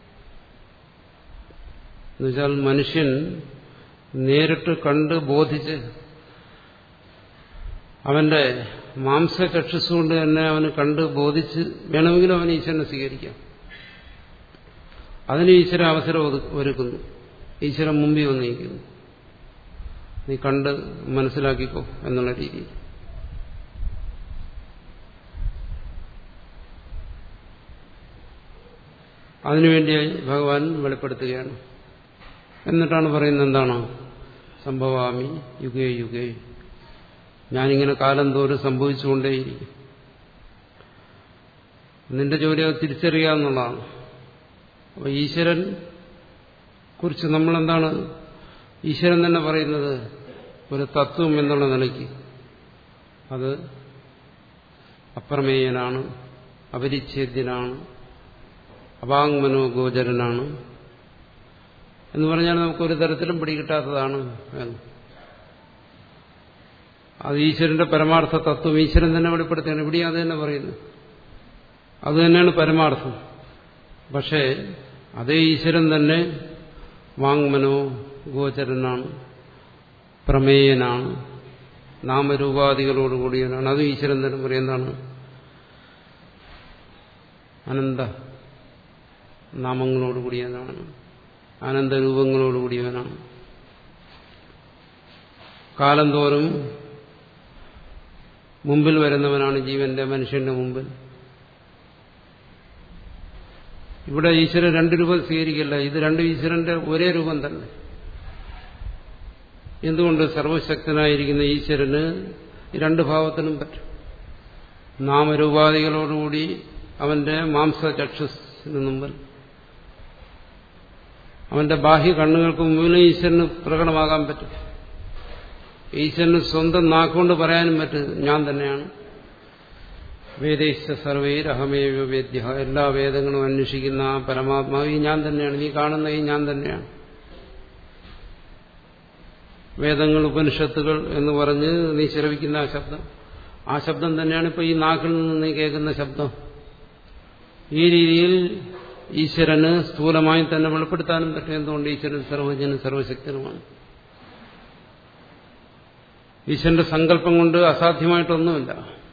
എന്നുവെച്ചാൽ മനുഷ്യൻ നേരിട്ട് കണ്ട് ബോധിച്ച് അവന്റെ മാംസചക്ഷുസുകൊണ്ട് തന്നെ അവന് കണ്ട് ബോധിച്ച് വേണമെങ്കിലും അവൻ ഈശ്വരനെ സ്വീകരിക്കാം അതിന് ഈശ്വര അവസരം ഒരുക്കുന്നു ഈശ്വരൻ മുമ്പിൽ വന്നിരിക്കുന്നു നീ കണ്ട് മനസ്സിലാക്കിക്കോ എന്നുള്ള രീതിയിൽ അതിനുവേണ്ടി ഭഗവാൻ വെളിപ്പെടുത്തുകയാണ് എന്നിട്ടാണ് പറയുന്നത് എന്താണ് സംഭവാമി യുഗേ യുഗേ ഞാനിങ്ങനെ കാലം തോറും സംഭവിച്ചുകൊണ്ടേയിരിക്കും നിന്റെ ജോലി അത് തിരിച്ചറിയുക എന്നുള്ളതാണ് അപ്പോൾ ഈശ്വരൻ കുറിച്ച് നമ്മളെന്താണ് ഈശ്വരൻ തന്നെ പറയുന്നത് ഒരു തത്വം എന്നുള്ള നിലയ്ക്ക് അത് അപ്രമേയനാണ് അപരിച്ഛേദ്യനാണ് അപാങ്മനോഗോചരനാണ് എന്ന് പറഞ്ഞാൽ നമുക്കൊരു തരത്തിലും പിടികിട്ടാത്തതാണ് എന്ന് അത് ഈശ്വരന്റെ പരമാർത്ഥ തത്വം ഈശ്വരൻ തന്നെ വെളിപ്പെടുത്തുകയാണ് ഇവിടെ അത് തന്നെ പറയുന്നു അത് തന്നെയാണ് പരമാർത്ഥം പക്ഷേ അതേ ഈശ്വരൻ തന്നെ വാങ്മനോ ഗോചരനാണ് പ്രമേയനാണ് നാമരൂപാദികളോടുകൂടിയവനാണ് അത് ഈശ്വരൻ തന്നെ പറയുന്നതാണ് അനന്ത നാമങ്ങളോടുകൂടിയവനാണ് ആനന്ദരൂപങ്ങളോടുകൂടിയവനാണ് കാലം തോറും മുമ്പിൽ വരുന്നവനാണ് ജീവന്റെ മനുഷ്യന്റെ മുമ്പിൽ ഇവിടെ ഈശ്വരൻ രണ്ട് രൂപം സ്വീകരിക്കില്ല ഇത് രണ്ട് ഈശ്വരന്റെ ഒരേ രൂപം തന്നെ എന്തുകൊണ്ട് സർവശക്തനായിരിക്കുന്ന ഈശ്വരന് രണ്ട് ഭാവത്തിനും പറ്റും നാമരൂപാധികളോടുകൂടി അവന്റെ മാംസചക്ഷുസിന് മുമ്പിൽ അവന്റെ ബാഹ്യ കണ്ണുകൾക്ക് മുമ്പിൽ ഈശ്വരന് പ്രകടമാകാൻ പറ്റും ഈശ്വരന് സ്വന്തം നാക്കുകൊണ്ട് പറയാനും പറ്റും ഞാൻ തന്നെയാണ് വേദേശ സർവൈർ അഹമേവ വേദ്യ എല്ലാ വേദങ്ങളും അന്വേഷിക്കുന്ന ആ പരമാത്മാവ് ഈ ഞാൻ തന്നെയാണ് നീ കാണുന്ന ഈ ഞാൻ തന്നെയാണ് വേദങ്ങൾ ഉപനിഷത്തുകൾ എന്ന് പറഞ്ഞ് നീ ശ്രവിക്കുന്ന ആ ശബ്ദം ആ ശബ്ദം തന്നെയാണ് ഇപ്പൊ ഈ നാക്കിൽ നിന്ന് നീ കേൾക്കുന്ന ശബ്ദം ഈ രീതിയിൽ ഈശ്വരന് സ്ഥൂലമായി തന്നെ വെളിപ്പെടുത്താനും പറ്റും എന്തുകൊണ്ട് ഈശ്വരൻ സർവജനും സർവശക്തനുമാണ് ഈശ്വരന്റെ സങ്കല്പം കൊണ്ട് അസാധ്യമായിട്ടൊന്നുമില്ല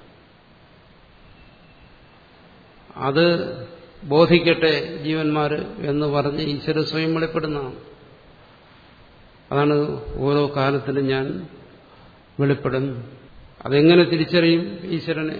അത് ബോധിക്കട്ടെ ജീവന്മാര് എന്ന് പറഞ്ഞ് ഈശ്വര സ്വയം വെളിപ്പെടുന്നതാണ് അതാണ് ഓരോ കാലത്തിലും ഞാൻ വെളിപ്പെടും അതെങ്ങനെ തിരിച്ചറിയും ഈശ്വരനെ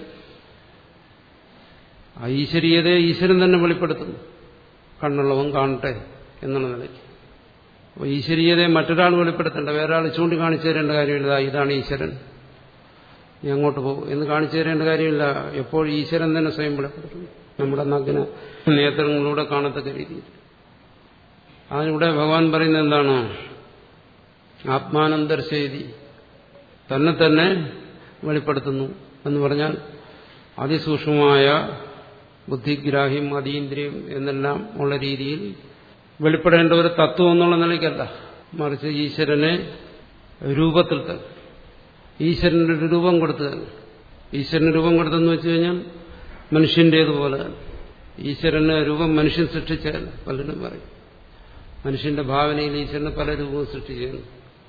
ആ ഈശ്വരീയതയെ ഈശ്വരൻ തന്നെ വെളിപ്പെടുത്തുന്നു കണ്ണുള്ളവൻ കാണട്ടെ എന്നുള്ള നിലയ്ക്ക് അപ്പോൾ ഈശ്വരീയതയെ മറ്റൊരാൾ വെളിപ്പെടുത്തണ്ട വേറെ ആൾ ചൂണ്ടിക്കാണിച്ചു തരേണ്ട കാര്യമില്ല ഇതാണ് ഈശ്വരൻ നീ അങ്ങോട്ട് പോകും എന്ന് കാണിച്ചു തരേണ്ട കാര്യമില്ല എപ്പോഴും ഈശ്വരൻ തന്നെ സ്വയം വെളിപ്പെടുത്തുന്നു നമ്മുടെ നഗ്ന നേത്രങ്ങളിലൂടെ കാണത്തക്ക രീതിയിൽ അതിനിവിടെ ഭഗവാൻ പറയുന്നത് എന്താണ് ആത്മാനന്തർശേരി തന്നെ തന്നെ വെളിപ്പെടുത്തുന്നു എന്ന് പറഞ്ഞാൽ അതിസൂക്ഷ്മമായ ബുദ്ധിഗ്രാഹ്യം അതീന്ദ്രിയം എന്നെല്ലാം ഉള്ള രീതിയിൽ വെളിപ്പെടേണ്ട ഒരു തത്വം എന്നുള്ള നിലയ്ക്കല്ല മറിച്ച് ഈശ്വരനെ രൂപത്തിൽ തന്നെ ഈശ്വരൻ്റെ ഒരു രൂപം കൊടുത്തു തന്നെ ഈശ്വരന് രൂപം കൊടുത്തെന്ന് വെച്ച് കഴിഞ്ഞാൽ മനുഷ്യൻ്റേതുപോലെ തന്നെ ഈശ്വരന് രൂപം മനുഷ്യൻ സൃഷ്ടിച്ചതല്ല പലരും പറയും മനുഷ്യന്റെ ഭാവനയിൽ ഈശ്വരന് പല രൂപവും സൃഷ്ടിച്ചു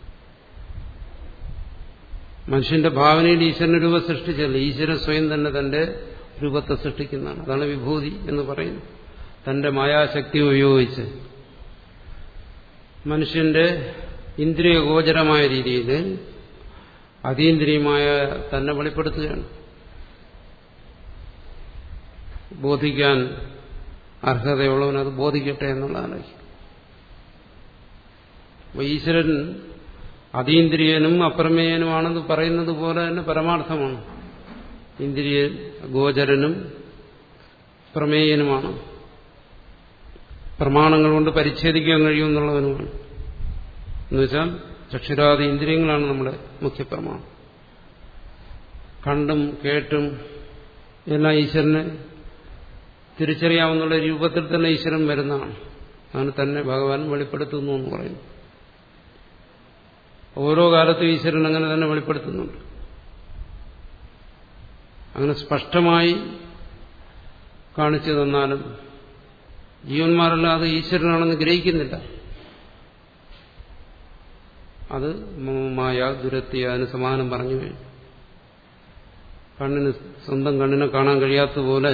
മനുഷ്യന്റെ ഭാവനയിൽ ഈശ്വരന് രൂപം സൃഷ്ടിച്ചല്ല ഈശ്വരൻ സ്വയം തന്നെ തന്റെ രൂപത്തെ സൃഷ്ടിക്കുന്നതാണ് അതാണ് വിഭൂതി എന്ന് പറയുന്നത് തന്റെ മായാശക്തി ഉപയോഗിച്ച് മനുഷ്യന്റെ ഇന്ദ്രിയഗോചരമായ രീതിയിൽ അതീന്ദ്രിയമായ തന്നെ വെളിപ്പെടുത്തുകയാണ് ബോധിക്കാൻ അർഹതയുള്ളവൻ അത് ബോധിക്കട്ടെ എന്നുള്ളതാണ് അപ്പോൾ ഈശ്വരൻ അതീന്ദ്രിയനും അപ്രമേയനുമാണെന്ന് പറയുന്നത് പോലെ തന്നെ പരമാർത്ഥമാണ് ഇന്ദ്രിയ ഗോചരനും പ്രമേയനുമാണ് പ്രമാണങ്ങൾ കൊണ്ട് പരിച്ഛേദിക്കാൻ കഴിയുമെന്നുള്ളവനുമാണ് എന്നുവെച്ചാൽ ചക്ഷുരാദി ഇന്ദ്രിയങ്ങളാണ് നമ്മുടെ മുഖ്യ പ്രമാണം കണ്ടും കേട്ടും എല്ലാം ഈശ്വരനെ തിരിച്ചറിയാവുന്ന രൂപത്തിൽ തന്നെ ഈശ്വരൻ വരുന്നതാണ് അങ്ങനെ തന്നെ ഭഗവാൻ വെളിപ്പെടുത്തുന്നു എന്ന് പറയുന്നു ഓരോ കാലത്തും ഈശ്വരൻ അങ്ങനെ തന്നെ വെളിപ്പെടുത്തുന്നുണ്ട് അങ്ങനെ സ്പഷ്ടമായി കാണിച്ചു തന്നാലും ജീവന്മാരെല്ലാം അത് ഈശ്വരനാണെന്ന് ഗ്രഹിക്കുന്നില്ല അത് മായ ദുരത്തി അതിന് സമാനം പറഞ്ഞു കഴിഞ്ഞു കണ്ണിന് സ്വന്തം കണ്ണിനെ കാണാൻ കഴിയാത്തതുപോലെ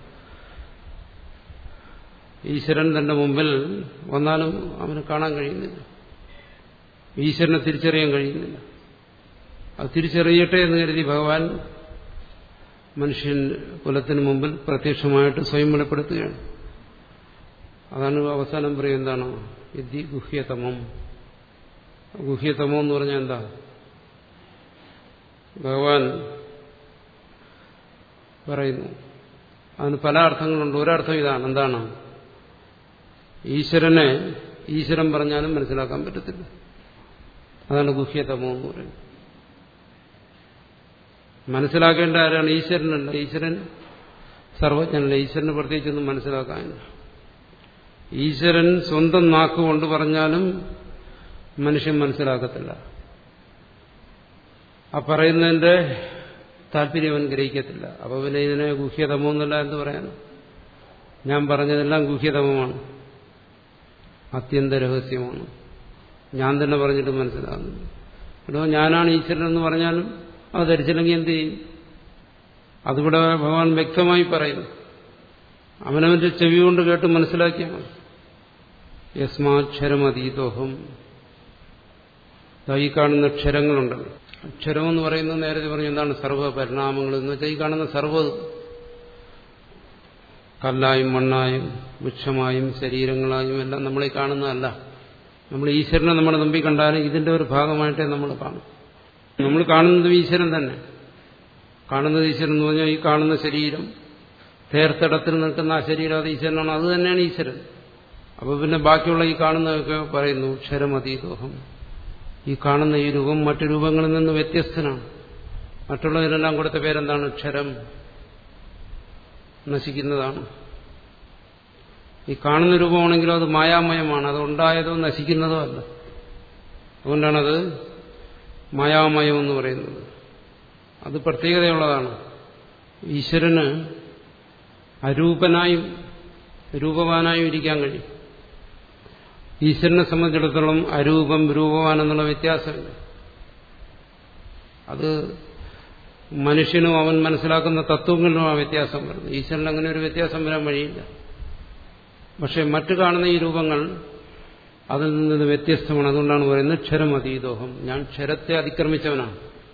ഈശ്വരൻ തന്റെ മുമ്പിൽ വന്നാലും അവന് കാണാൻ കഴിയുന്നില്ല ഈശ്വരനെ തിരിച്ചറിയാൻ കഴിയുന്നില്ല അത് തിരിച്ചറിയട്ടെ എന്ന് കരുതി ഭഗവാൻ മനുഷ്യൻ കുലത്തിന് മുമ്പിൽ പ്രത്യക്ഷമായിട്ട് സ്വയം വെളിപ്പെടുത്തുകയാണ് അതാണ് അവസാനം പറയും എന്താണ് വിധി ഗുഹ്യതമം ഗുഹ്യതമം എന്ന് പറഞ്ഞാൽ എന്താ ഭഗവാൻ പറയുന്നു അതിന് പല അർത്ഥങ്ങളുണ്ട് ഒരർത്ഥം ഇതാണ് എന്താണ് ഈശ്വരനെ ഈശ്വരൻ പറഞ്ഞാലും മനസ്സിലാക്കാൻ പറ്റത്തില്ല അതാണ് ഗുഹ്യതമോ എന്ന് പറയുന്നത് മനസ്സിലാക്കേണ്ട ആരാണ് ഈശ്വരനല്ല ഈശ്വരൻ സർവജ്ഞനല്ല ഈശ്വരന് പ്രത്യേകിച്ചൊന്നും മനസ്സിലാക്കാനില്ല ഈശ്വരൻ സ്വന്തം നാക്കുകൊണ്ട് പറഞ്ഞാലും മനുഷ്യൻ മനസ്സിലാക്കത്തില്ല ആ പറയുന്നതിന്റെ താല്പര്യം അവൻ ഗ്രഹിക്കത്തില്ല അപ്പൊ പിന്നെ ഇതിനെ ഗുഹ്യതമോ എന്നല്ല എന്ന് പറയാനോ ഞാൻ പറഞ്ഞതെല്ലാം ഗുഹ്യതമമാണ് അത്യന്ത രഹസ്യമാണ് ഞാൻ തന്നെ പറഞ്ഞിട്ട് മനസ്സിലാകുന്നില്ല എടോ ഞാനാണ് ഈശ്വരൻ എന്ന് പറഞ്ഞാലും അത് ധരിച്ചില്ലെങ്കിൽ എന്ത് ചെയ്യും അതിവിടെ ഭഗവാൻ വ്യക്തമായി പറയുന്നു അവനവന്റെ ചെവി കൊണ്ട് കേട്ട് മനസ്സിലാക്കിയാൽ മതി യസ്മാക്ഷരമതീതോഹം ഈ കാണുന്ന ക്ഷരങ്ങളുണ്ടല്ലോ അക്ഷരം എന്ന് പറയുന്നത് നേരത്തെ പറഞ്ഞു എന്താണ് സർവ്വ പരിണാമങ്ങൾ എന്ന് വെച്ചാൽ ഈ കാണുന്ന സർവ്വ കല്ലായും മണ്ണായും വൃക്ഷമായും ശരീരങ്ങളായും എല്ലാം നമ്മളീ കാണുന്നതല്ല നമ്മൾ ഈശ്വരനെ നമ്മുടെ മുമ്പിൽ കണ്ടാലും ഇതിന്റെ ഒരു ഭാഗമായിട്ടേ നമ്മൾ കാണും നമ്മൾ കാണുന്നത് ഈശ്വരൻ തന്നെ കാണുന്നത് ഈശ്വരൻ എന്ന് പറഞ്ഞാൽ ഈ കാണുന്ന ശരീരം തേർത്തടത്തിൽ നിൽക്കുന്ന ആ ശരീരം അത് ഈശ്വരനാണ് അത് തന്നെയാണ് ഈശ്വരൻ അപ്പൊ പിന്നെ ബാക്കിയുള്ള ഈ കാണുന്നതൊക്കെ പറയുന്നു ക്ഷരമതീതോഹം ഈ കാണുന്ന ഈ രൂപം മറ്റു രൂപങ്ങളിൽ നിന്ന് വ്യത്യസ്തനാണ് മറ്റുള്ളതിനെല്ലാം കൊടുത്ത പേരെന്താണ് ക്ഷരം നശിക്കുന്നതാണ് ഈ കാണുന്ന രൂപമാണെങ്കിലും അത് മായാമയമാണ് അത് ഉണ്ടായതോ നശിക്കുന്നതോ അല്ല അതുകൊണ്ടാണത് മായാമയം എന്ന് പറയുന്നത് അത് പ്രത്യേകതയുള്ളതാണ് ഈശ്വരന് അരൂപനായും രൂപവാനായും ഇരിക്കാൻ കഴിയും ഈശ്വരനെ സംബന്ധിച്ചിടത്തോളം അരൂപം രൂപവാൻ എന്നുള്ള വ്യത്യാസമില്ല അത് മനുഷ്യനും അവൻ മനസ്സിലാക്കുന്ന തത്വങ്ങളിലും ആ വ്യത്യാസം വരുന്നു ഈശ്വരൻ അങ്ങനെ ഒരു വ്യത്യാസം വരാൻ വഴിയില്ല പക്ഷെ മറ്റു കാണുന്ന ഈ രൂപങ്ങൾ അതിൽ നിന്ന് വ്യത്യസ്തമാണ് അതുകൊണ്ടാണ് പറയുന്നത് ക്ഷരമതീതോഹം ഞാൻ ക്ഷരത്തെ അതിക്രമിച്ചവനാണ്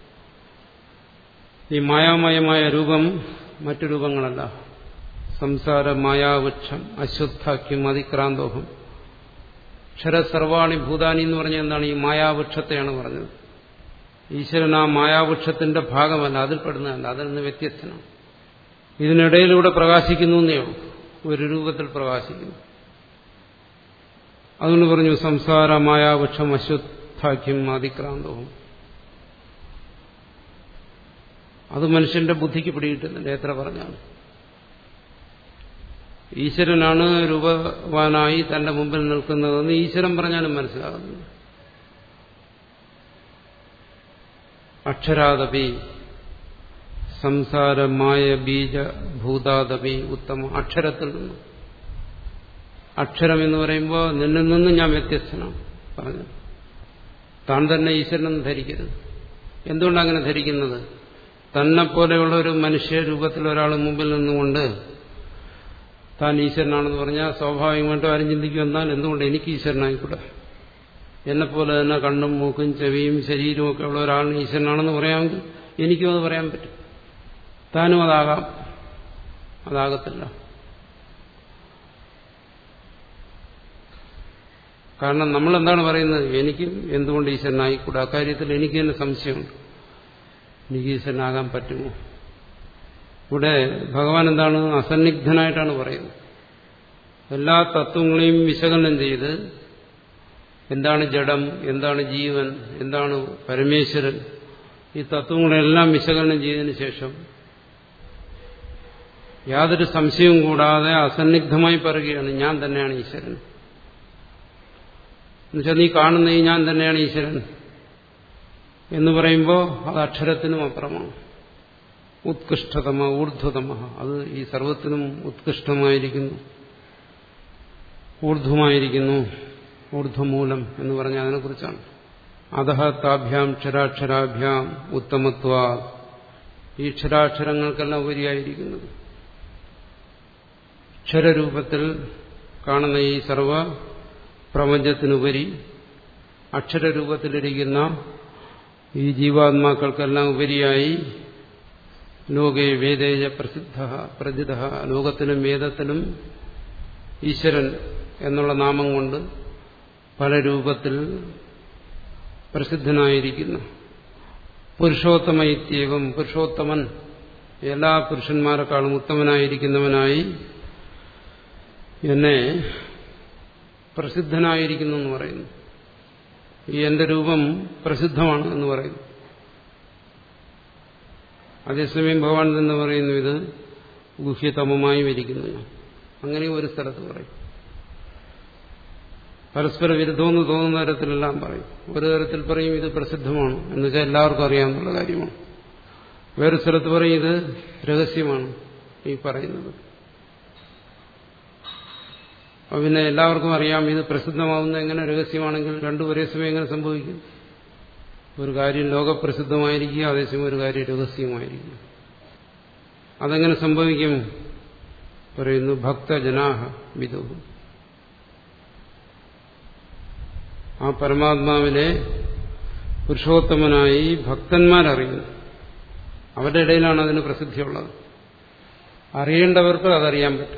ഈ മായാമയമായ രൂപം മറ്റു രൂപങ്ങളല്ല സംസാര മായാവൃക്ഷം അശ്വത്ഥാഖ്യം അതിക്രാന്തോഹം ക്ഷരസർവാണി ഭൂതാനി എന്ന് പറഞ്ഞ എന്താണ് ഈ മായാവൃക്ഷത്തെയാണ് പറഞ്ഞത് ഈശ്വരൻ ആ മായാവൃക്ഷത്തിന്റെ ഭാഗമല്ല അതിൽപ്പെടുന്നതല്ല അതിൽ നിന്ന് വ്യത്യസ്തനാണ് ഇതിനിടയിലൂടെ പ്രകാശിക്കുന്നു എന്നേ ഉള്ളൂ ഒരു രൂപത്തിൽ പ്രകാശിക്കുന്നു അതുകൊണ്ട് പറഞ്ഞു സംസാര മായാവൃക്ഷം അശ്വത്ഥാഖ്യം അതിക്രാന്തവും അത് മനുഷ്യന്റെ ബുദ്ധിക്ക് പിടികിട്ടുന്നില്ല എത്ര പറഞ്ഞാണ് ഈശ്വരനാണ് രൂപവാനായി തന്റെ മുമ്പിൽ നിൽക്കുന്നതെന്ന് ഈശ്വരൻ പറഞ്ഞാലും മനസ്സിലാകുന്നു അക്ഷരാദപി സംസാരമായ ബീജ ഭൂതാദപി ഉത്തമ അക്ഷരത്തിൽ നിന്ന് അക്ഷരം എന്ന് പറയുമ്പോൾ നിന്നിൽ നിന്ന് ഞാൻ വ്യത്യസ്തനാണ് പറഞ്ഞു താൻ തന്നെ ഈശ്വരനെന്ന് ധരിക്കരുത് എന്തുകൊണ്ടാണ് അങ്ങനെ ധരിക്കുന്നത് തന്നെ പോലെയുള്ള ഒരു മനുഷ്യ രൂപത്തിൽ ഒരാൾ മുമ്പിൽ നിന്നുകൊണ്ട് താൻ ഈശ്വരനാണെന്ന് പറഞ്ഞാൽ സ്വാഭാവികമായിട്ടും ആരും ചിന്തിക്കും എന്നാൽ എന്തുകൊണ്ട് എനിക്ക് ഈശ്വരനായിക്കൂടെ എന്നെപ്പോലെ തന്നെ കണ്ണും മൂക്കും ചെവിയും ശരീരവും ഒക്കെ ഉള്ള ഒരാളിന് ഈശ്വരനാണെന്ന് പറയാമെങ്കിൽ എനിക്കും അത് പറയാൻ പറ്റും താനും അതാകാം അതാകത്തില്ല കാരണം നമ്മൾ എന്താണ് പറയുന്നത് എനിക്കും എന്തുകൊണ്ട് ഈശ്വരനായിക്കൂടെ അക്കാര്യത്തിൽ എനിക്ക് തന്നെ സംശയമുണ്ട് എനിക്ക് ഈശ്വരനാകാൻ പറ്റുമോ ഇവിടെ ഭഗവാൻ എന്താണ് അസന്നിഗ്ധനായിട്ടാണ് പറയുന്നത് എല്ലാ തത്വങ്ങളെയും വിശകലനം ചെയ്ത് എന്താണ് ജഡം എന്താണ് ജീവൻ എന്താണ് പരമേശ്വരൻ ഈ തത്വങ്ങളെല്ലാം വിശകലനം ചെയ്തതിനു ശേഷം യാതൊരു സംശയവും കൂടാതെ അസന്നിഗ്ധമായി പറയുകയാണ് ഞാൻ തന്നെയാണ് ഈശ്വരൻ എന്നുവെച്ചാൽ നീ കാണുന്ന ഈ ഞാൻ തന്നെയാണ് ഈശ്വരൻ എന്ന് പറയുമ്പോൾ അത് അക്ഷരത്തിനും അപ്പുറമാണ് ഉത്കൃഷ്ടതമ ഊർധ്വതമ അത് ഈ സർവത്തിനും ഉത്കൃഷ്ടമായിരിക്കുന്നു ഊർധ്വമായിരിക്കുന്നു ഊർധ്വമൂലം എന്ന് പറഞ്ഞ അതിനെക്കുറിച്ചാണ് അധഹ താഭ്യാം ക്ഷരാക്ഷരാഭ്യാം ഉത്തമത്വ ഈ ക്ഷരാക്ഷരങ്ങൾക്കെല്ലാം ഉപരിയായിരിക്കുന്നത് ക്ഷരരൂപത്തിൽ കാണുന്ന ഈ സർവ പ്രപഞ്ചത്തിനുപരി അക്ഷരരൂപത്തിലിരിക്കുന്ന ഈ ജീവാത്മാക്കൾക്കെല്ലാം ഉപരിയായി ലോകേ വേദേജ പ്രസിദ്ധ പ്രജിത ലോകത്തിനും വേദത്തിനും ഈശ്വരൻ എന്നുള്ള നാമം കൊണ്ട് പല രൂപത്തിൽ പ്രസിദ്ധനായിരിക്കുന്നു പുരുഷോത്തമൈത്യവം പുരുഷോത്തമൻ എല്ലാ പുരുഷന്മാരെക്കാളും ഉത്തമനായിരിക്കുന്നവനായി എന്നെ പ്രസിദ്ധനായിരിക്കുന്നു എന്ന് പറയുന്നു ഈ എന്റെ രൂപം പ്രസിദ്ധമാണ് എന്ന് പറയുന്നു അതേസമയം ഭഗവാൻ എന്ന് പറയുന്നു ഇത് ഗുഹ്യതമമായും ഇരിക്കുന്നു അങ്ങനെ ഒരു സ്ഥലത്ത് പറയും പരസ്പര വിരുദ്ധമെന്ന് തോന്നുന്ന തരത്തിലെല്ലാം പറയും ഒരു തരത്തിൽ പറയും ഇത് പ്രസിദ്ധമാണ് എന്ന് വെച്ചാൽ എല്ലാവർക്കും അറിയാവുന്ന കാര്യമാണ് വേറെ സ്ഥലത്ത് പറയും ഇത് രഹസ്യമാണ് ഈ പറയുന്നത് അപ്പൊ പിന്നെ എല്ലാവർക്കും അറിയാം ഇത് പ്രസിദ്ധമാവുന്ന എങ്ങനെ രഹസ്യമാണെങ്കിൽ രണ്ടു ഒരേ സമയം എങ്ങനെ സംഭവിക്കും ഒരു കാര്യം ലോകപ്രസിദ്ധമായിരിക്കുക അതേസമയം ഒരു കാര്യം രഹസ്യമായിരിക്കും അതെങ്ങനെ സംഭവിക്കും പറയുന്നു ഭക്തജനാഹ വിദുഹു ആ പരമാത്മാവിനെ പുരുഷോത്തമനായി ഭക്തന്മാരറിയുന്നു അവരുടെ ഇടയിലാണ് അതിന് പ്രസിദ്ധിയുള്ളത് അറിയേണ്ടവർക്ക് അതറിയാൻ പറ്റും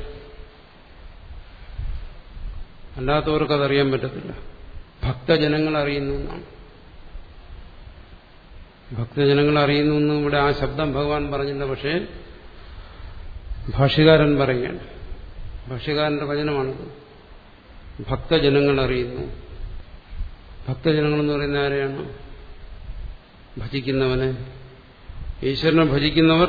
അല്ലാത്തവർക്ക് അതറിയാൻ പറ്റത്തില്ല ഭക്തജനങ്ങൾ അറിയുന്നു എന്നാണ് ഭക്തജനങ്ങൾ അറിയുന്നു എന്ന് ഇവിടെ ആ ശബ്ദം ഭഗവാൻ പറഞ്ഞില്ല പക്ഷേ ഭാഷ്യകാരൻ പറയുകയാണ് ഭാഷ്യകാരന്റെ വചനമാണിത് ഭക്തജനങ്ങൾ അറിയുന്നു ഭക്തജനങ്ങൾ എന്ന് പറയുന്ന ആരെയാണ് ഭജിക്കുന്നവനെ ഈശ്വരനെ ഭജിക്കുന്നവർ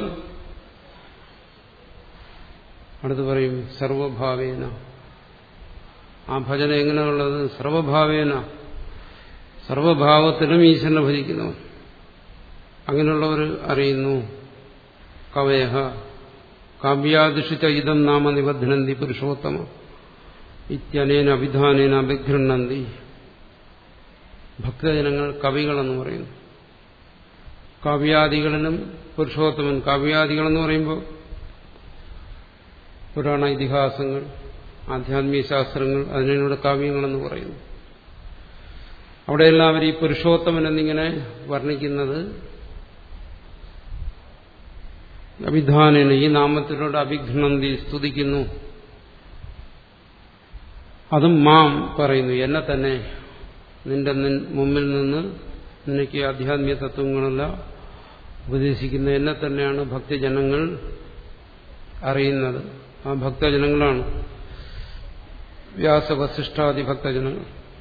അടുത്ത് പറയും സർവഭാവേന ആ ഭജന എങ്ങനെയുള്ളത് സർവഭാവേന സർവഭാവത്തിലും ഈശ്വരനെ ഭജിക്കുന്നവർ അങ്ങനെയുള്ളവർ അറിയുന്നു കവയഹ കാവ്യാദിഷിച്ച ഇതം നാമ നിബന്ധനന്തി പുരുഷോത്തമ ഇത്യനേന അഭിധാനേന അഭിഗൃണ്ണന്തി ഭക്തജനങ്ങൾ കവികളെന്ന് പറയുന്നു കാവ്യാദികളിലും പുരുഷോത്തമൻ കാവ്യാദികളെന്ന് പറയുമ്പോൾ പുരാണ ഇതിഹാസങ്ങൾ ആധ്യാത്മിക ശാസ്ത്രങ്ങൾ അതിനോട് കാവ്യങ്ങളെന്ന് പറയുന്നു അവിടെയെല്ലാം അവർ ഈ പുരുഷോത്തമൻ എന്നിങ്ങനെ വർണ്ണിക്കുന്നത് അഭിധാനേന ഈ നാമത്തിനോട് അഭിഘ്നന്തി സ്തുതിക്കുന്നു അതും മാം പറയുന്നു എന്നെ തന്നെ നിന്റെ മുമ്പിൽ നിന്ന് നിനക്ക് ആധ്യാത്മിക തത്വങ്ങളല്ല ഉപദേശിക്കുന്ന എന്നെ തന്നെയാണ് ഭക്തജനങ്ങൾ അറിയുന്നത് ആ ഭക്തജനങ്ങളാണ് വ്യാസവസിഷ്ഠാദി ഭക്തജനങ്ങൾ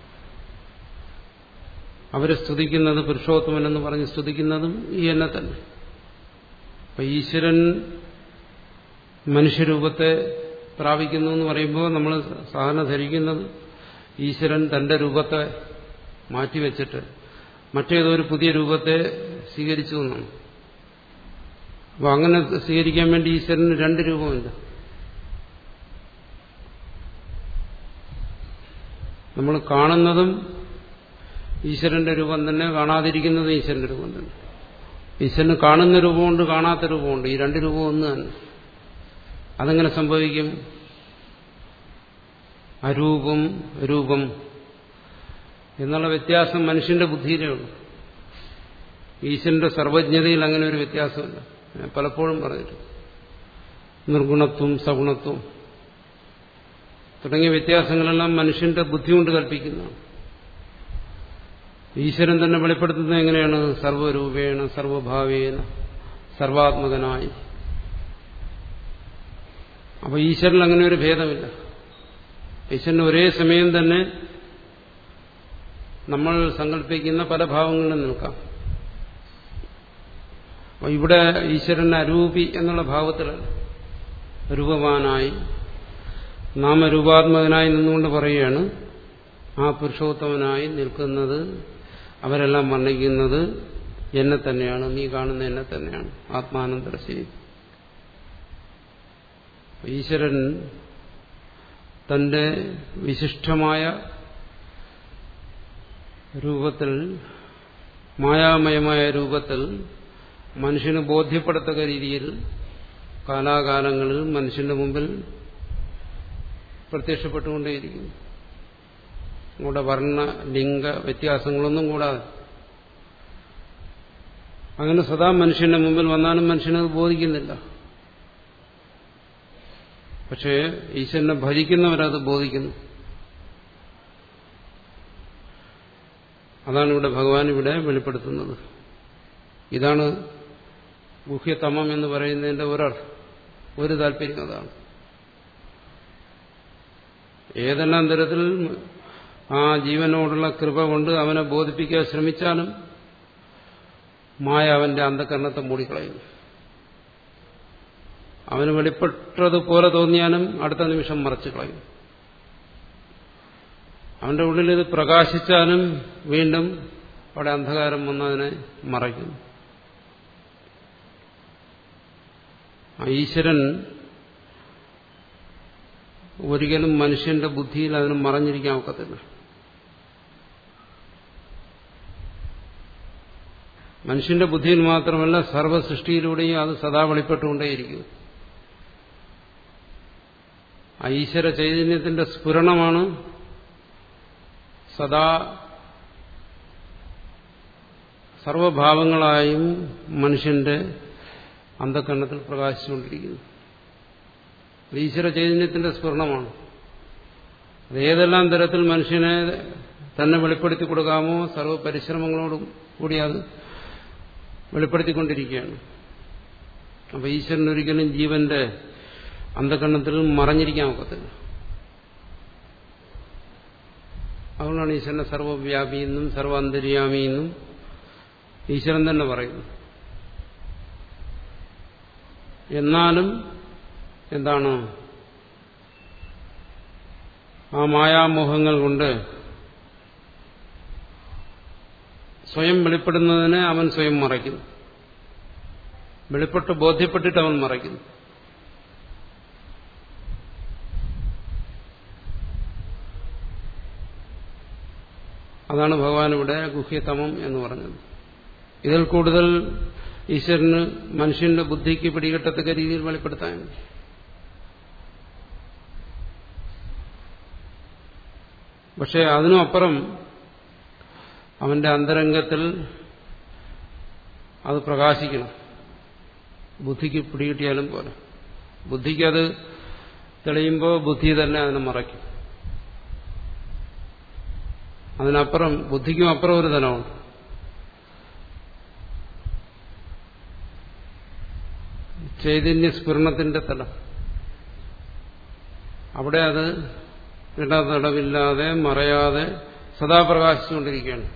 അവരെ സ്തുതിക്കുന്നത് പുരുഷോത്തമനെന്ന് പറഞ്ഞ് സ്തുതിക്കുന്നതും ഈ എന്നെ തന്നെ അപ്പൊ ഈശ്വരൻ മനുഷ്യരൂപത്തെ പ്രാപിക്കുന്നു എന്ന് പറയുമ്പോൾ നമ്മൾ സാധാരണ ധരിക്കുന്നത് ഈശ്വരൻ തന്റെ രൂപത്തെ മാറ്റിവെച്ചിട്ട് മറ്റേതോ ഒരു പുതിയ രൂപത്തെ സ്വീകരിച്ചു എന്നാണ് അപ്പൊ അങ്ങനെ സ്വീകരിക്കാൻ വേണ്ടി ഈശ്വരന് രണ്ട് രൂപമുണ്ട് നമ്മൾ കാണുന്നതും ഈശ്വരന്റെ രൂപം തന്നെ കാണാതിരിക്കുന്നതും ഈശ്വരന്റെ രൂപം തന്നെ ഈശ്വരന് കാണുന്ന രൂപമുണ്ട് കാണാത്ത രൂപമുണ്ട് ഈ രണ്ട് രൂപം ഒന്ന് തന്നെ അതെങ്ങനെ സംഭവിക്കും അരൂപം രൂപം എന്നുള്ള വ്യത്യാസം മനുഷ്യന്റെ ബുദ്ധിയിലേ ഉള്ളൂ ഈശ്വരന്റെ സർവജ്ഞതയിൽ അങ്ങനെ ഒരു വ്യത്യാസമില്ല ഞാൻ പലപ്പോഴും പറഞ്ഞിട്ടുണ്ട് നിർഗുണത്വം സഗുണത്വം തുടങ്ങിയ വ്യത്യാസങ്ങളെല്ലാം മനുഷ്യന്റെ ബുദ്ധി കൊണ്ട് കൽപ്പിക്കുന്നതാണ് ഈശ്വരൻ തന്നെ വെളിപ്പെടുത്തുന്നത് എങ്ങനെയാണ് സർവരൂപേണ സർവഭാവേന സർവാത്മകനായി അപ്പൊ ഈശ്വരൻ അങ്ങനെ ഒരു ഭേദമില്ല ഈശ്വരന് ഒരേ സമയം തന്നെ നമ്മൾ സങ്കല്പിക്കുന്ന പല ഭാവങ്ങളിലും നിൽക്കാം അപ്പൊ ഇവിടെ ഈശ്വരൻ അരൂപി എന്നുള്ള ഭാവത്തിലല്ല രൂപവാനായി നാമരൂപാത്മകനായി നിന്നുകൊണ്ട് പറയുകയാണ് ആ പുരുഷോത്തമനായി നിൽക്കുന്നത് അവരെല്ലാം വർണ്ണിക്കുന്നത് എന്നെ തന്നെയാണ് നീ കാണുന്ന എന്നെ തന്നെയാണ് ആത്മാനന്ദർശി ഈശ്വരൻ തന്റെ വിശിഷ്ടമായ രൂപത്തിൽ മായാമയമായ രൂപത്തിൽ മനുഷ്യന് ബോധ്യപ്പെടത്തക്ക രീതിയിൽ കാലാകാലങ്ങളിൽ മനുഷ്യന്റെ മുമ്പിൽ പ്രത്യക്ഷപ്പെട്ടുകൊണ്ടേയിരിക്കുന്നു കൂടെ വർണ്ണ ലിംഗ വ്യത്യാസങ്ങളൊന്നും കൂടാതെ അങ്ങനെ സദാ മനുഷ്യന്റെ മുമ്പിൽ വന്നാലും മനുഷ്യനത് ബോധിക്കുന്നില്ല പക്ഷേ ഈശ്വരനെ ഭജിക്കുന്നവരത് ബോധിക്കുന്നു അതാണ് ഇവിടെ ഭഗവാൻ ഇവിടെ വെളിപ്പെടുത്തുന്നത് ഇതാണ് ഗുഹ്യതമം എന്ന് പറയുന്നതിന്റെ ഒരർത്ഥം ഒരു താല്പര്യം അതാണ് ഏതെല്ലാം തരത്തിൽ ആ ജീവനോടുള്ള കൃപ കൊണ്ട് അവനെ ബോധിപ്പിക്കാൻ ശ്രമിച്ചാലും മായ അവന്റെ അന്ധകരണത്തെ മൂടിക്കളയുന്നു അവന് വെളിപ്പെട്ടതുപോലെ തോന്നിയാലും അടുത്ത നിമിഷം മറച്ചു കളയും അവന്റെ ഉള്ളിൽ ഇത് പ്രകാശിച്ചാലും വീണ്ടും അവിടെ അന്ധകാരം വന്നതിനെ മറയ്ക്കുന്നു ആ ഈശ്വരൻ ഒരിക്കലും മനുഷ്യന്റെ ബുദ്ധിയിൽ അതിന് മറഞ്ഞിരിക്കാൻ ഒക്കത്തില്ല മനുഷ്യന്റെ ബുദ്ധിയിൽ മാത്രമല്ല സർവ്വസൃഷ്ടിയിലൂടെയും അത് സദാ വെളിപ്പെട്ടുകൊണ്ടേയിരിക്കും ആ ഈശ്വര ചൈതന്യത്തിന്റെ സ്ഫുരണമാണ് സദാ സർവഭാവങ്ങളായും മനുഷ്യന്റെ അന്ധകരണത്തിൽ പ്രകാശിച്ചുകൊണ്ടിരിക്കുന്നു അത് ഈശ്വര ചൈതന്യത്തിന്റെ സ്ഫുരണമാണ് അത് ഏതെല്ലാം തരത്തിൽ മനുഷ്യനെ തന്നെ വെളിപ്പെടുത്തി കൊടുക്കാമോ സർവ്വ പരിശ്രമങ്ങളോടും കൂടി അത് വെളിപ്പെടുത്തിക്കൊണ്ടിരിക്കുകയാണ് അപ്പൊ ഈശ്വരൻ ഒരിക്കലും ജീവന്റെ അന്ധകരണത്തിൽ മറഞ്ഞിരിക്കാൻ ഒക്കത്തില്ല അതുകൊണ്ടാണ് ഈശ്വരനെ സർവ്വവ്യാപി എന്നും സർവ്വ അന്തര്യാമി എന്നും ഈശ്വരൻ തന്നെ പറയുന്നു എന്നാലും എന്താണ് ആ മായാമോഹങ്ങൾ കൊണ്ട് സ്വയം വെളിപ്പെടുന്നതിനെ അവൻ സ്വയം മറയ്ക്കുന്നു വെളിപ്പെട്ട് ബോധ്യപ്പെട്ടിട്ട് അവൻ മറയ്ക്കുന്നു അതാണ് ഭഗവാൻ ഇവിടെ ഗുഹ്യതമം എന്ന് പറഞ്ഞത് ഇതിൽ കൂടുതൽ ഈശ്വരന് മനുഷ്യന്റെ ബുദ്ധിക്ക് പിടികിട്ടത്തക്ക രീതിയിൽ വെളിപ്പെടുത്താൻ പക്ഷെ അതിനും അപ്പുറം അവന്റെ അന്തരംഗത്തിൽ അത് പ്രകാശിക്കണം ബുദ്ധിക്ക് പിടികിട്ടിയാലും പോലെ ബുദ്ധിക്ക് അത് തെളിയുമ്പോൾ ബുദ്ധി തന്നെ അതിനെ മറയ്ക്കും അതിനപ്പുറം ബുദ്ധിക്കും അപ്പുറം ഒരു തലമുണ്ട് ചൈതന്യ സ്ഫുരണത്തിന്റെ തലം അവിടെ അത് ഇടതടവില്ലാതെ മറയാതെ സദാ പ്രകാശിച്ചുകൊണ്ടിരിക്കുകയാണ്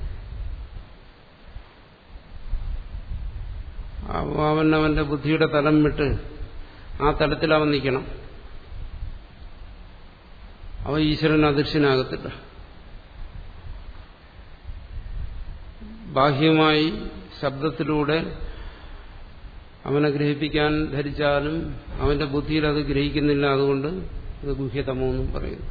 അവൻ അവന്റെ ബുദ്ധിയുടെ തലം വിട്ട് ആ തലത്തിൽ അവൻ നിൽക്കണം അവ ഈശ്വരൻ അദൃശ്യനാകത്തില്ല ബാഹ്യമായി ശബ്ദത്തിലൂടെ അവനെ ഗ്രഹിപ്പിക്കാൻ ധരിച്ചാലും അവന്റെ ബുദ്ധിയിൽ അത് ഗ്രഹിക്കുന്നില്ല അതുകൊണ്ട് ഇത് ഗുഹ്യതമോ എന്നും പറയുന്നു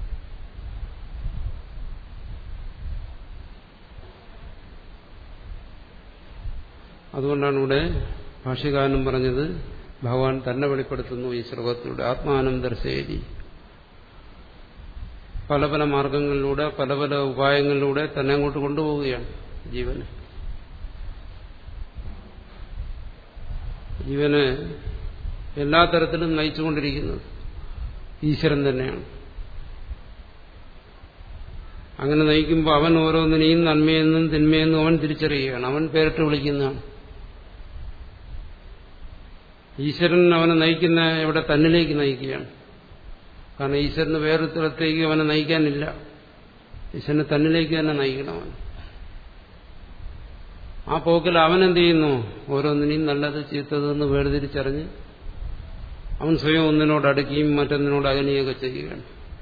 അതുകൊണ്ടാണ് ഇവിടെ ഭാഷ്യകാരനും പറഞ്ഞത് ഭഗവാൻ തന്നെ വെളിപ്പെടുത്തുന്നു ഈ ശ്ലോകത്തിലൂടെ ആത്മാനം ദർശേരി പല പല മാർഗങ്ങളിലൂടെ പല പല ഉപായങ്ങളിലൂടെ തന്നെ അങ്ങോട്ട് കൊണ്ടുപോവുകയാണ് ജീവന് ജീവനെ എല്ലാ തരത്തിലും നയിച്ചുകൊണ്ടിരിക്കുന്നത് ഈശ്വരൻ തന്നെയാണ് അങ്ങനെ നയിക്കുമ്പോൾ അവൻ ഓരോന്നിനെയും നന്മയെന്നും തിന്മയെന്നും അവൻ തിരിച്ചറിയുകയാണ് അവൻ പേരിട്ട് വിളിക്കുന്നതാണ് ഈശ്വരൻ അവനെ നയിക്കുന്ന എവിടെ തന്നിലേക്ക് നയിക്കുകയാണ് കാരണം ഈശ്വരന് വേറൊരു തലത്തേക്ക് അവനെ നയിക്കാനില്ല ഈശ്വരന് തന്നിലേക്ക് തന്നെ നയിക്കണം അവൻ ആ പോക്കിൽ അവൻ എന്ത് ചെയ്യുന്നു ഓരോന്നിനെയും നല്ലത് ചീത്തതെന്ന് വേർതിരിച്ചറിഞ്ഞ് അവൻ സ്വയം ഒന്നിനോട് അടുക്കുകയും മറ്റൊന്നിനോട് അകലുകയൊക്കെ ചെയ്യുകയാണ്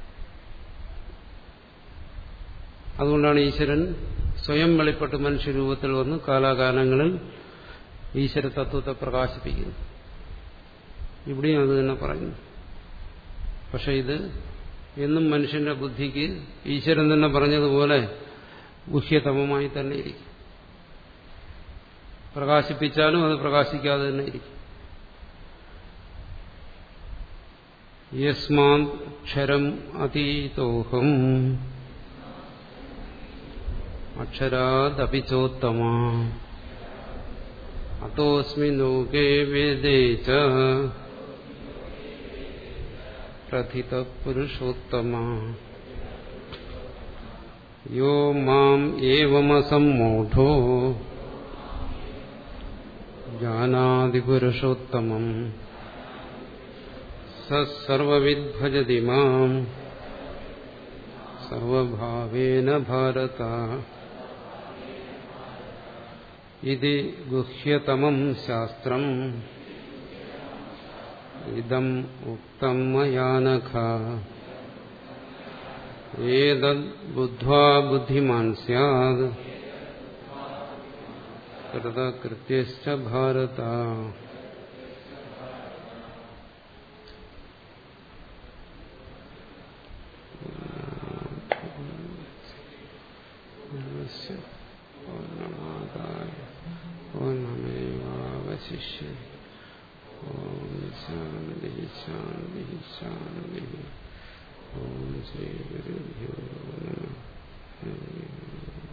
അതുകൊണ്ടാണ് ഈശ്വരൻ സ്വയം വെളിപ്പെട്ട് മനുഷ്യരൂപത്തിൽ വന്ന് കാലാകാലങ്ങളിൽ ഈശ്വര തത്വത്തെ പ്രകാശിപ്പിക്കുന്നു ഇവിടെയും അത് തന്നെ പറയുന്നു പക്ഷെ ഇത് എന്നും മനുഷ്യന്റെ ബുദ്ധിക്ക് ഈശ്വരൻ തന്നെ പറഞ്ഞതുപോലെ ഗുഹ്യതമമായി തന്നെ ഇരിക്കും പ്രകാശിപ്പിച്ചാലും അത് പ്രകാശിക്കാതെ തന്നെ ഇരിക്കും യസ്മാക്ഷരം അതീതോഹം അക്ഷരാദപിച്ചോത്തമ അത്തോസ്മി ലോകേ വേദേ ച പ്രഥിത പുരുഷോത്തമ യോ മാം ഏവമസമ്മൂഢോ ജാനാതി പുരുഷോത്തമം സർവവിദ്ഭജതി മാം സർവഭാവേന ഭാരത ഇത് ഗുഹ്യതമം ശാസ്ത്രം ഇതം ഉക്തം മയാനഖ ഏതദ് ബുദ്ധ്വാ ബുദ്ധിമാൻ സ്യാദ് കൃതകൃത്യശ്ച ഭാരത പൂർണ്ണമാതായ പൂർണ്ണമേവാവശിഷ്യതി ഓം ശാന്തി ശാന്തി ശാന്തി ഓം ശ്രീ ഗുരുഭ്യോ നമ